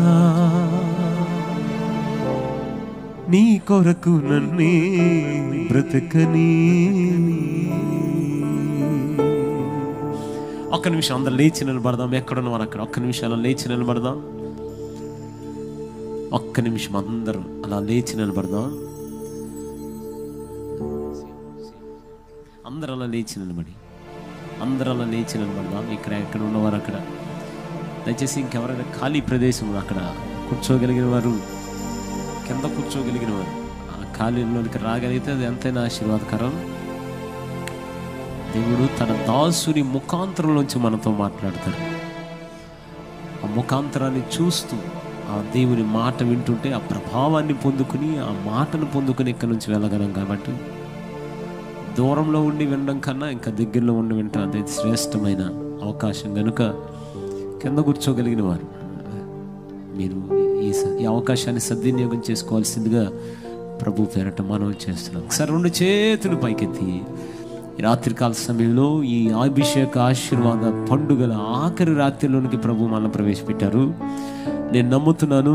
Speaker 2: నీ కొరకు నన్నే బ్రతకని ఒక్క నిమిషం అందరు లేచి నిలబడదాం ఎక్కడున్న వారు అక్కడ ఒక్క నిమిషాలు లేచి నిలబడదాం ఒక్క నిమిషం అందరూ అలా లేచి నిలబడదాం అందరూ అలా లేచి నిలబడి అందరూ అలా లేచి నిలబడదాం ఇక్కడ ఎక్కడ ఉన్నవారు అక్కడ దయచేసి ఇంకెవరైనా ఖాళీ ప్రదేశం అక్కడ కూర్చోగలిగిన వారు కింద కూర్చోగలిగిన వారు ఆ ఖాళీలోనికి రాగలిగితే అది ఎంతైనా ఆశీర్వాదకరం దేవుడు తన దాసుని ముఖాంతరంలోంచి మనతో మాట్లాడతాడు ఆ ముఖాంతరాన్ని చూస్తూ ఆ దేవుని మాట వింటుంటే ఆ ప్రభావాన్ని పొందుకుని ఆ మాటను పొందుకుని ఇక్కడి నుంచి వెళ్ళగలం కాబట్టి దూరంలో ఉండి వినడం కన్నా ఇంకా దగ్గరలో ఉండి వింటాం అదే శ్రేష్టమైన అవకాశం కనుక కింద కూర్చోగలిగిన వారు మీరు ఈ స- ఈ అవకాశాన్ని సద్వినియోగం చేసుకోవాల్సిందిగా ప్రభు పేరట మనం చేస్తున్నాం ఒకసారి రెండు చేతులు పైకెత్తి ఈ రాత్రికాల సమయంలో ఈ అభిషేక ఆశీర్వాద పండుగల ఆఖరి రాత్రిలోనికి ప్రభు మనల్ని ప్రవేశపెట్టారు నేను నమ్ముతున్నాను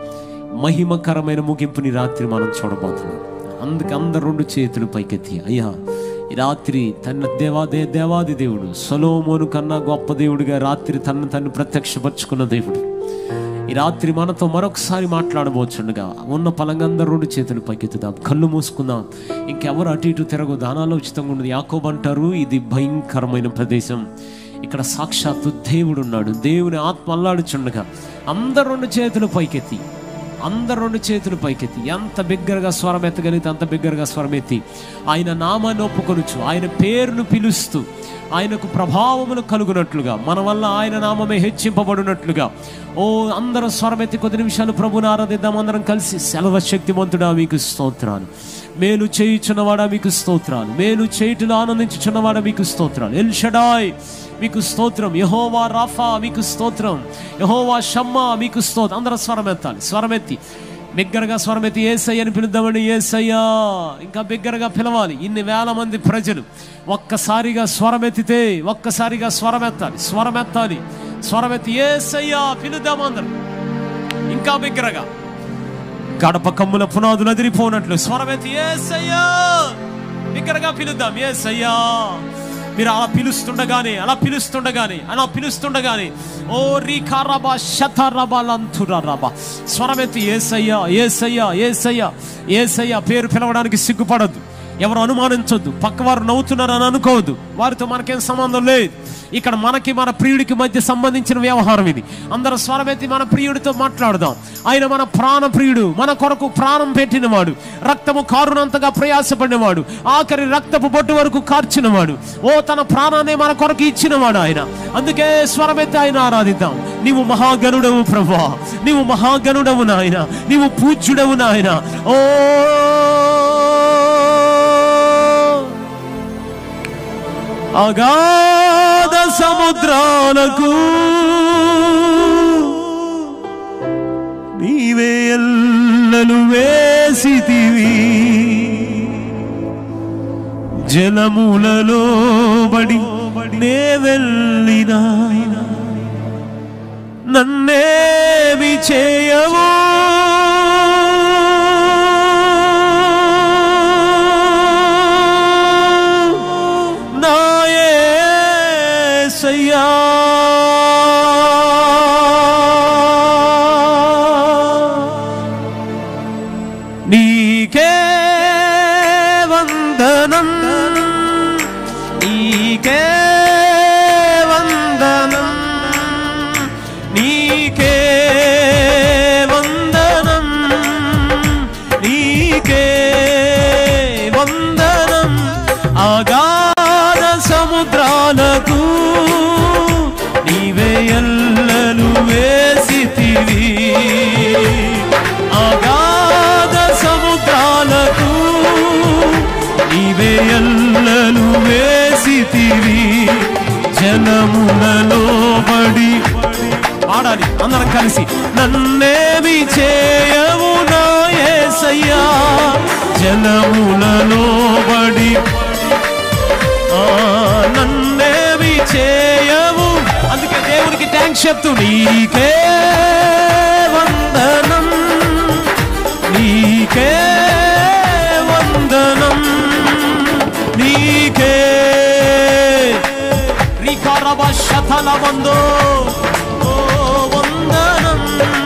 Speaker 2: మహిమకరమైన ముగింపుని రాత్రి మనం చూడబోతున్నాం అందుకే అందరు రెండు చేతులు పైకెత్తి అయ్యా ఈ రాత్రి తన దేవాదే దేవాది దేవుడు సొలోమోను కన్నా గొప్ప దేవుడిగా రాత్రి తను తను ప్రత్యక్షపరుచుకున్న దేవుడు ఈ రాత్రి మనతో మరొకసారి మాట్లాడబోచుండగా ఉన్న పలంగందరూ రెండు చేతులు పైకెత్తుదాం కళ్ళు మూసుకుందాం ఇంకెవరు అటు ఇటు తిరగదు దానాలో ఉచితంగా ఉండదు యాకోబు అంటారు ఇది భయంకరమైన ప్రదేశం ఇక్కడ సాక్షాత్తు దేవుడు ఉన్నాడు దేవుని ఆత్మ అల్లాడుచుండగా అందరు రెండు చేతులు పైకెత్తి అందరు రెండు చేతులు పైకెత్తి ఎంత బిగ్గరగా స్వరం ఎత్తగలిగితే అంత బిగ్గరగా స్వరం ఎత్తి ఆయన నామాన్ని ఒప్పుకొనుచు ఆయన పేరును పిలుస్తూ ఆయనకు ప్రభావములు కలుగునట్లుగా మన వల్ల ఆయన నామమే హెచ్చింపబడినట్లుగా ఓ అందరం స్వరమెత్తి కొద్ది నిమిషాలు ప్రభుని ఆరాధిద్దాం అందరం కలిసి సెలవ శక్తిమంతుడా మీకు స్తోత్రాలు మేలు చేయుచున్నవాడా మీకు స్తోత్రాలు మేలు చేయుటలో ఆనందించుచున్నవాడా మీకు స్తోత్రాలు ఎల్ షడాయ్ మీకు స్తోత్రం యహోవా రాఫా మీకు స్తోత్రం యహోవా షమ్మా మీకు స్తోత్రం అందరం స్వరమెత్తాలి స్వరమెత్తి బిగ్గరగా స్వరమెత్తి ఏసయ్య అని పిలుద్దామని ఏసయ్యా ఇంకా బిగ్గరగా పిలవాలి ఇన్ని వేల మంది ప్రజలు ఒక్కసారిగా స్వరమెత్తితే ఒక్కసారిగా స్వరమెత్తాలి స్వరమెత్తాలి స్వరమెత్తి ఏసయ్యా పిలుద్దాం అందరం ఇంకా బిగ్గరగా గడప కమ్ముల పునాదులు అదిరిపోనట్లు స్వరమెత్తి ఏసయ్యా బిగ్గరగా పిలుద్దాం ఏసయ్యా మీరు అలా పిలుస్తుండగానే అలా పిలుస్తుండగానే అలా పిలుస్తుండగానే ఓ రీకారబా శతరబలంతురబా స్వరమెత్తి ఏసయ్యా ఏసయ్యా ఏసయ్యా ఏసయ్యా పేరు పిలవడానికి సిగ్గుపడద్దు ఎవరు అనుమానించొద్దు పక్కవారు నవ్వుతున్నారని అనుకోవద్దు వారితో మనకేం సంబంధం లేదు ఇక్కడ మనకి మన ప్రియుడికి మధ్య సంబంధించిన వ్యవహారం ఇది అందరూ స్వరమెత్తి మన ప్రియుడితో మాట్లాడదాం ఆయన మన ప్రాణ ప్రియుడు మన కొరకు ప్రాణం పెట్టినవాడు రక్తము కారునంతగా ప్రయాసపడినవాడు ఆఖరి రక్తపు బొట్టు వరకు కార్చినవాడు ఓ తన ప్రాణాన్ని మన కొరకు ఇచ్చినవాడు ఆయన అందుకే స్వరమెత్తి ఆయన ఆరాధిద్దాం నీవు మహాగణుడవు ప్రభా నీవు మహాగణుడవు నాయన నీవు పూజ్యుడవు నాయన ఓ అగాధ సముద్రాలకు నీవే ఎల్లలు వేసితివి జలములలో బడి నే వెళ్ళినా నన్నేమి చేయవు నాయసయ్యా నీకే వందనం నీకే వందనం నీకే వందనం నీకే వందనం అగాధ సముద్రాలకు నీవే ఎల్లలు వేసితివి అగాధ సముద్రాలకు నీవే ఎల్లలు వేసితివి జలములలో బడి పాడాలి అందరం కలిసి నన్నేమి చేయవు నా యేసయ్యా ఏసయ్యా జలములలో బడి ఆ, నన్నేమి చేయవు అందుకే దేవునికి థ్యాంక్స్ చెప్తూ నీకే వందనం నీకే వందనం నీకే రికరవ శతల వందో ఓ వందనం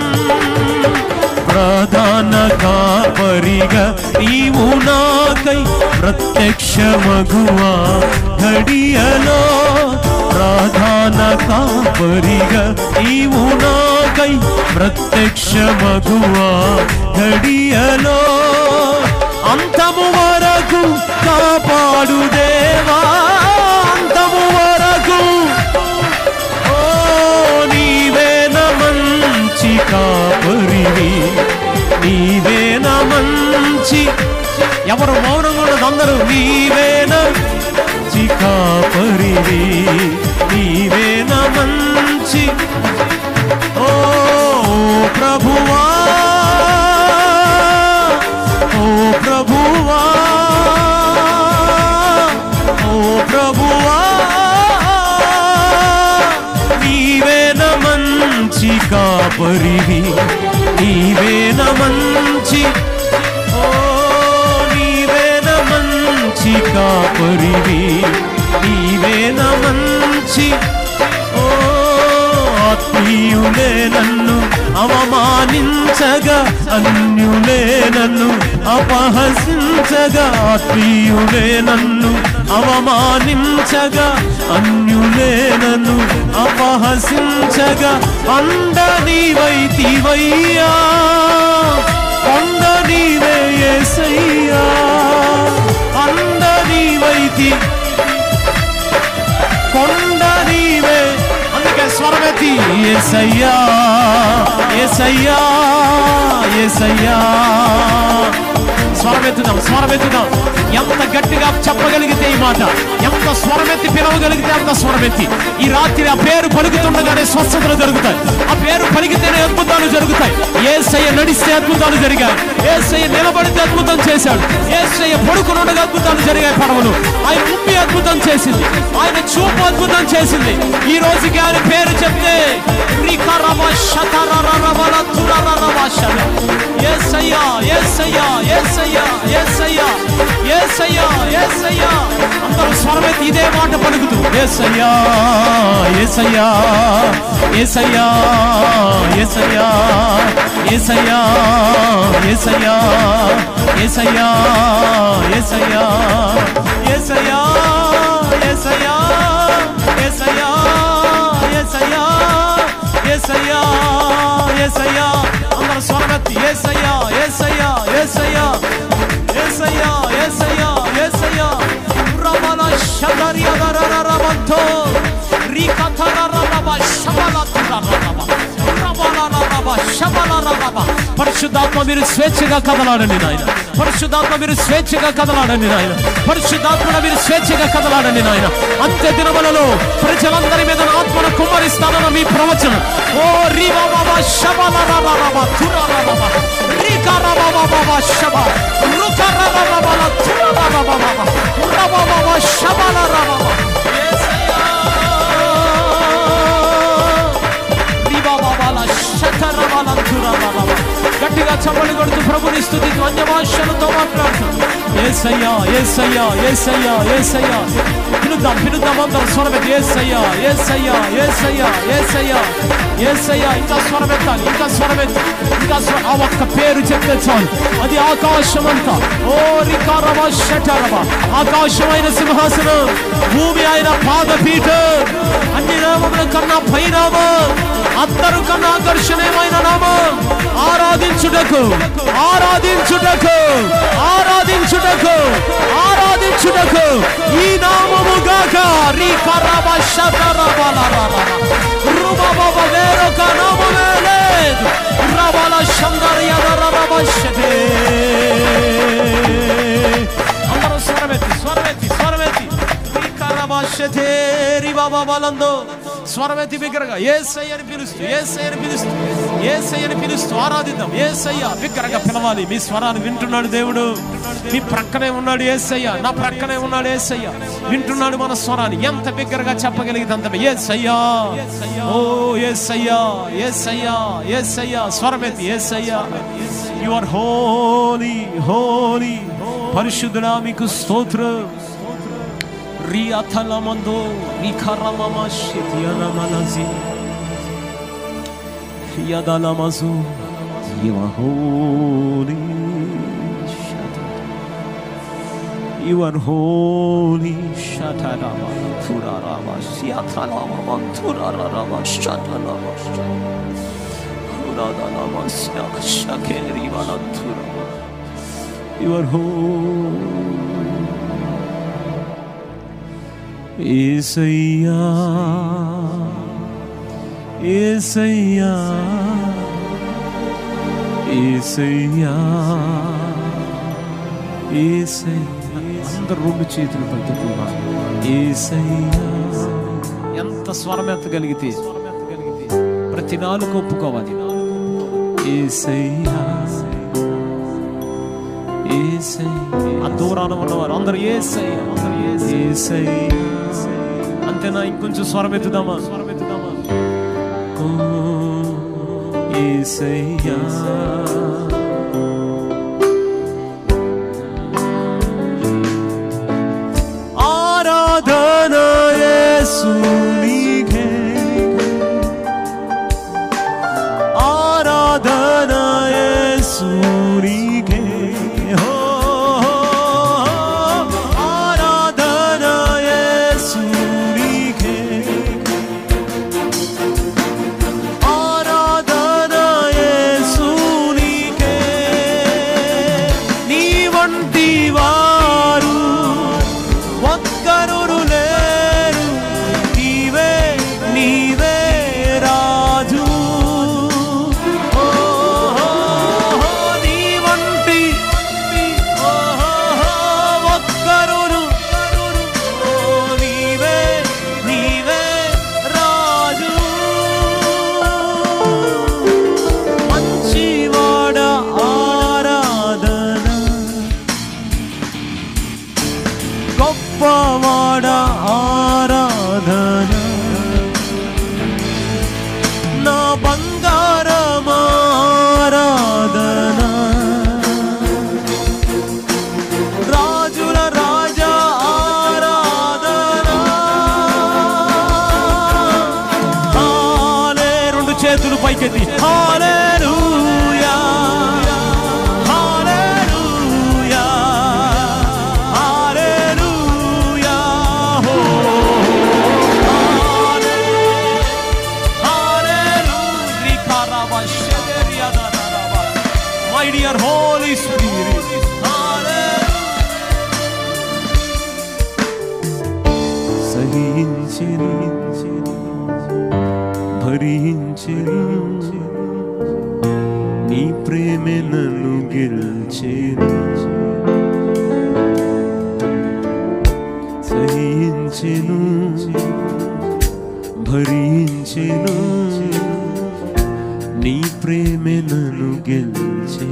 Speaker 2: ప్రధాన కాపరిగా నీవు నాకై ప్రత్యక్ష మగువా ఘడియలో ప్రధాన కాపరిగా నీవు నాకై ప్రత్యక్ష మగువా ఘడియలో అంతము వరకు కాపాడు దేవా అంతము వరకు ఓ నీవేన మంచి కాపరివి నీవేన మంచి ఎవరు మౌనంగా ఉన్నది అందరూ నీవేన మంచి కాపరివి నీవేన మంచి ఓ ప్రభువా ఓ ప్రభువా ఓ ప్రభువా నీవేన మంచి కాపరివి నీవేన మంచి ఓ నీవేన మంచి కాపరివి నీవేన మంచి ఓ ఆత్మీయులే నన్ను అవమానించగా అన్యులే నన్ను అపహసించగా ఆత్మీయులే నన్ను అవమానించగా అన్యులే నన్ను అపహసించగా అండని వైతివయ్యా కొండ నీవే యేసయ్యా అండని వైతి కొండ నీవే అందుకే స్వరమెత్తి ఏసయ్యా ఏసయ్యా ఏసయ్యా స్వరమెత్తుదాం స్వరమెత్తుదాం ఎంత గట్టిగా చెప్పగలిగితే ఈ మాట ఎంత స్వరమెత్తి పిలవగలిగితే అంత స్వరమెత్తి ఈ రాత్రి ఆ పేరు పలుకుతుండగానే స్వస్థతలు జరుగుతాయి ఆ పేరు పలికితేనే అద్భుతాలు జరుగుతాయి ఏసయ్య నడిస్తే అద్భుతాలు జరిగాయి ఏసయ్య నిలబడితే అద్భుతం చేశాడు ఏసయ్య పడుకునుండగా అద్భుతాలు జరిగాయి పడవలు ఆయన ఉమ్మి అద్భుతం చేసింది ఆయన చూపు అద్భుతం చేసింది ఈ రోజుకి ఆయన పేరు చెప్తే రికరవ శతరరరవల తురరరవ శత. యేసయ్యా యేసయ్యా యేసయ్యా యేసయ్యా యేసయ్యా యేసయ్యా అందరూ స్వరమెత్తి ఇదే మాట పలుకుతూ యేసయ్యా యేసయ్యా యేసయ్యా యేసయ్యా యేసయ్యా యేసయ్యా యేసయ్యా యేసయ్యా యేసయ్యా యేసయ్యా యేసయ్యా యేసయ్యా యేసయ్యా యేసయ్యా అందరూ స్వరమెత్తి యేసయ్యా యేసయ్యా యేసయ్యా యేసయ్యా యేసయ్యా యేసయ్యా రమణ శబరియదరరరవంతో రీకథరరరవ శబలతురరరవ రమణరరవ శబలరరవ పరిశుద్ధాత్మ మీరు స్వేచ్ఛగా కదలాడండి నాయన పరిశుద్ధాత్మ మీరు స్వేచ్ఛగా కదలాడండి నాయన పరిశుద్ధాత్మ మీరు స్వేచ్ఛగా కదలాడండి నాయన అంత్య దినములలో ప్రజలందరి మీద నా ఆత్మను కుమ్మరిస్తానన్న మీ ప్రవచనం ఓ రీవా బాబా శబలరరరవ తురరరవ రీకరరరవ శబ రుకరరరవ తురరరవ రవవ శబలరరవ యేసయ్యా రిబాబాబాల శతరబాల తురబాబాబా. గట్టిగా చప్పలు కొడుతూ ప్రభుని స్థుతితో అన్య భాషలతో మాట్లాడుతూ ఏసయ్యా ఏసయ్యా ఏసయ్యా ఏసయ్యా పిలుద్దాం పిలుద్దాం అందరం స్వరమెత్తి ఏసయ్యా ఏసయ్యా ఏసయ్యా ఏసయ్యా ఏసయ్యా ఇంకా స్వరమెత్తాలి ఇంకా స్వరమెత్తి ఇంకా స్వ- ఆ ఒక్క పేరు చెప్తే చాలు అది ఆకాశం అంతా ఓ రికారవ శటరవ ఆకాశమైన సింహాసనం భూమి ఆయన పాదపీఠం అన్ని నామముల కన్నా పైనామం అందరు కన్నా ఆకర్షణీయమైన నామం ఆరాధించుటకు ఆరాధించుటకు ఆరాధించుటకు ఆరాధించుటకు ఈ నామము గాక రీ కరవ శతరబలరవ రుబబబ వేరొక నామమే లేదు రబల శందర్యదరవ శతే అందరూ స్వరమెత్తి స్వరమెత్తి స్వరమెత్తి రీ కరవ శతే రి బాబా బలందో స్వరమెత్తి బిగ్గరగా ఏసయ్య అని పిలుస్తూ ఏసయ్య అని పిలుస్తూ ఏసయ్య అని పిలుస్తూ ఆరాధిద్దాం ఏసయ్య బిగ్గరగా పిలవాలి మీ స్వరాలు వింటున్నాడు దేవుడు మీ ప్రక్కనే ఉన్నాడు ఏసయ్య నా ప్రక్కనే ఉన్నాడు ఏసయ్య వింటున్నాడు మన స్వరాన్ని ఎంత బిగ్గరగా చెప్పగలిగితే అంత ఏసయ్యా ఓ ఏసయ్యా ఏసయ్యా ఏసయ్యా స్వరమెత్తి Yesayya you are holy holy పరిశుద్ధుడా మీకు స్తోత్రం రియాథలమందో నిఖరమమశితియనమనసి యదలమసు You are holy. You are holy. Shatarama, Turarama, Siatalama, Turarama, Shatalama, Turadalama, Shakeri, Turama. You are holy. ఏసయ్యా ఏసయ్యా ఏసయ్యా ఏసయ్యా అందరు రెండు చేతులు పట్టుకున్నారు ఏసయ్యా ఎంత స్వరం ఎత్తగలిగితే ప్రతి నాలుగు ఒప్పుకోవాలి ఏసయ్యా ఏసయ్యా ఆ దూరాన ఉన్నవారు అందరూ ఏసయ్యా అందరూ ఏసయ్యా అంతేనా ఇంకొంచెం స్వరం ఎత్తుదామా స్వరం ఎత్తుదామా ఓ ఏసయ్యా ఆరాధన యేసునికే ఆరాధన యేసునికే హో ఆరాధన యేసునికే ఆరాధన యేసునికే నీ వంటి వారు ఒక్కరు లేరు నీవే నీవే రాజు ఓహో, నీ వంటి ఓహో, ఒక్కరును ఓ, నీవే నీవే రాజు మంచివాడ ఆరాధన గొప్పవాడ ఆరాధన నా బంగారం ఆరాధన రాజుల రాజా ఆరాధన హాలే రెండు చేతులు పైకెత్తి హాలేలూయా హాలేలూయా హాలేలూయా హో హాలే హాలేలూయా కరాబా షగరియా దారాబా మై డియర్ హోలీ స్పిరిట్ సహించిని భరించిని నీ ప్రేమే నన్ను గెలిచేను సహించెను భరించెను నీ ప్రేమే నన్ను గెలిచే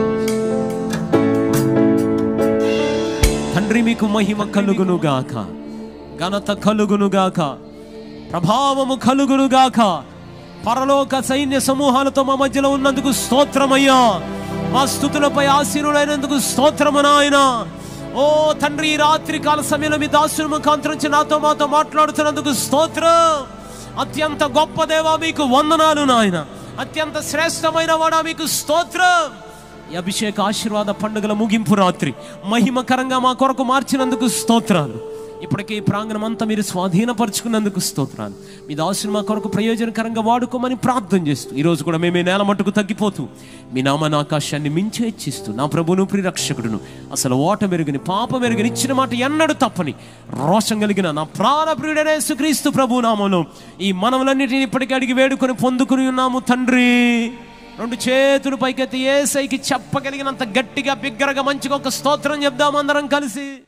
Speaker 2: తండ్రి మీకు మహిమ కలుగును గాక ఘనత కలుగును గాక ప్రభావము కలుగును గాక పరలోక సైన్య సమూహాలతో మా మధ్యలో ఉన్నందుకు స్తోత్రమయ్యా మా స్థుతులపై ఆశీనుడైనందుకు స్తోత్రము నాయన ఓ తండ్రి ఈ రాత్రి కాల సమయంలో మీ దాసుని ముఖాంతరించి నాతో మాతో మాట్లాడుతున్నందుకు స్తోత్రం అత్యంత గొప్ప దేవా మీకు వందనాలు నాయన అత్యంత శ్రేష్టమైన వాడా మీకు స్తోత్రం ఈ అభిషేక ఆశీర్వాద పండుగల ముగింపు రాత్రి మహిమకరంగా మా కొరకు మార్చినందుకు స్తోత్రాలు ఇప్పటికే ఈ ప్రాంగణం అంతా మీరు స్వాధీనపరుచుకున్నందుకు స్తోత్రాలు మీ దాసుని మా కొరకు ప్రయోజనకరంగా వాడుకోమని ప్రార్థన చేస్తూ ఈరోజు కూడా మేము ఈ నేల మట్టుకు తగ్గిపోతూ మీ నామన ఆకాశాన్ని మించి హెచ్చిస్తూ నా ప్రభును ప్రిరక్షకుడును అసలు ఓట మెరుగని పాప మెరుగని ఇచ్చిన మాట ఎన్నడూ తప్పని రోషం కలిగిన నా ప్రాణ ప్రియుడనే సుక్రీస్తు ప్రభు నామంలో ఈ మనములన్నిటిని ఇప్పటికే అడిగి వేడుకొని పొందుకుని ఉన్నాము తండ్రి రెండు చేతులు పైకెత్తి ఏసైకి చెప్పగలిగినంత గట్టిగా బిగ్గరగా మంచిగా ఒక స్తోత్రం చెప్దాం అందరం కలిసి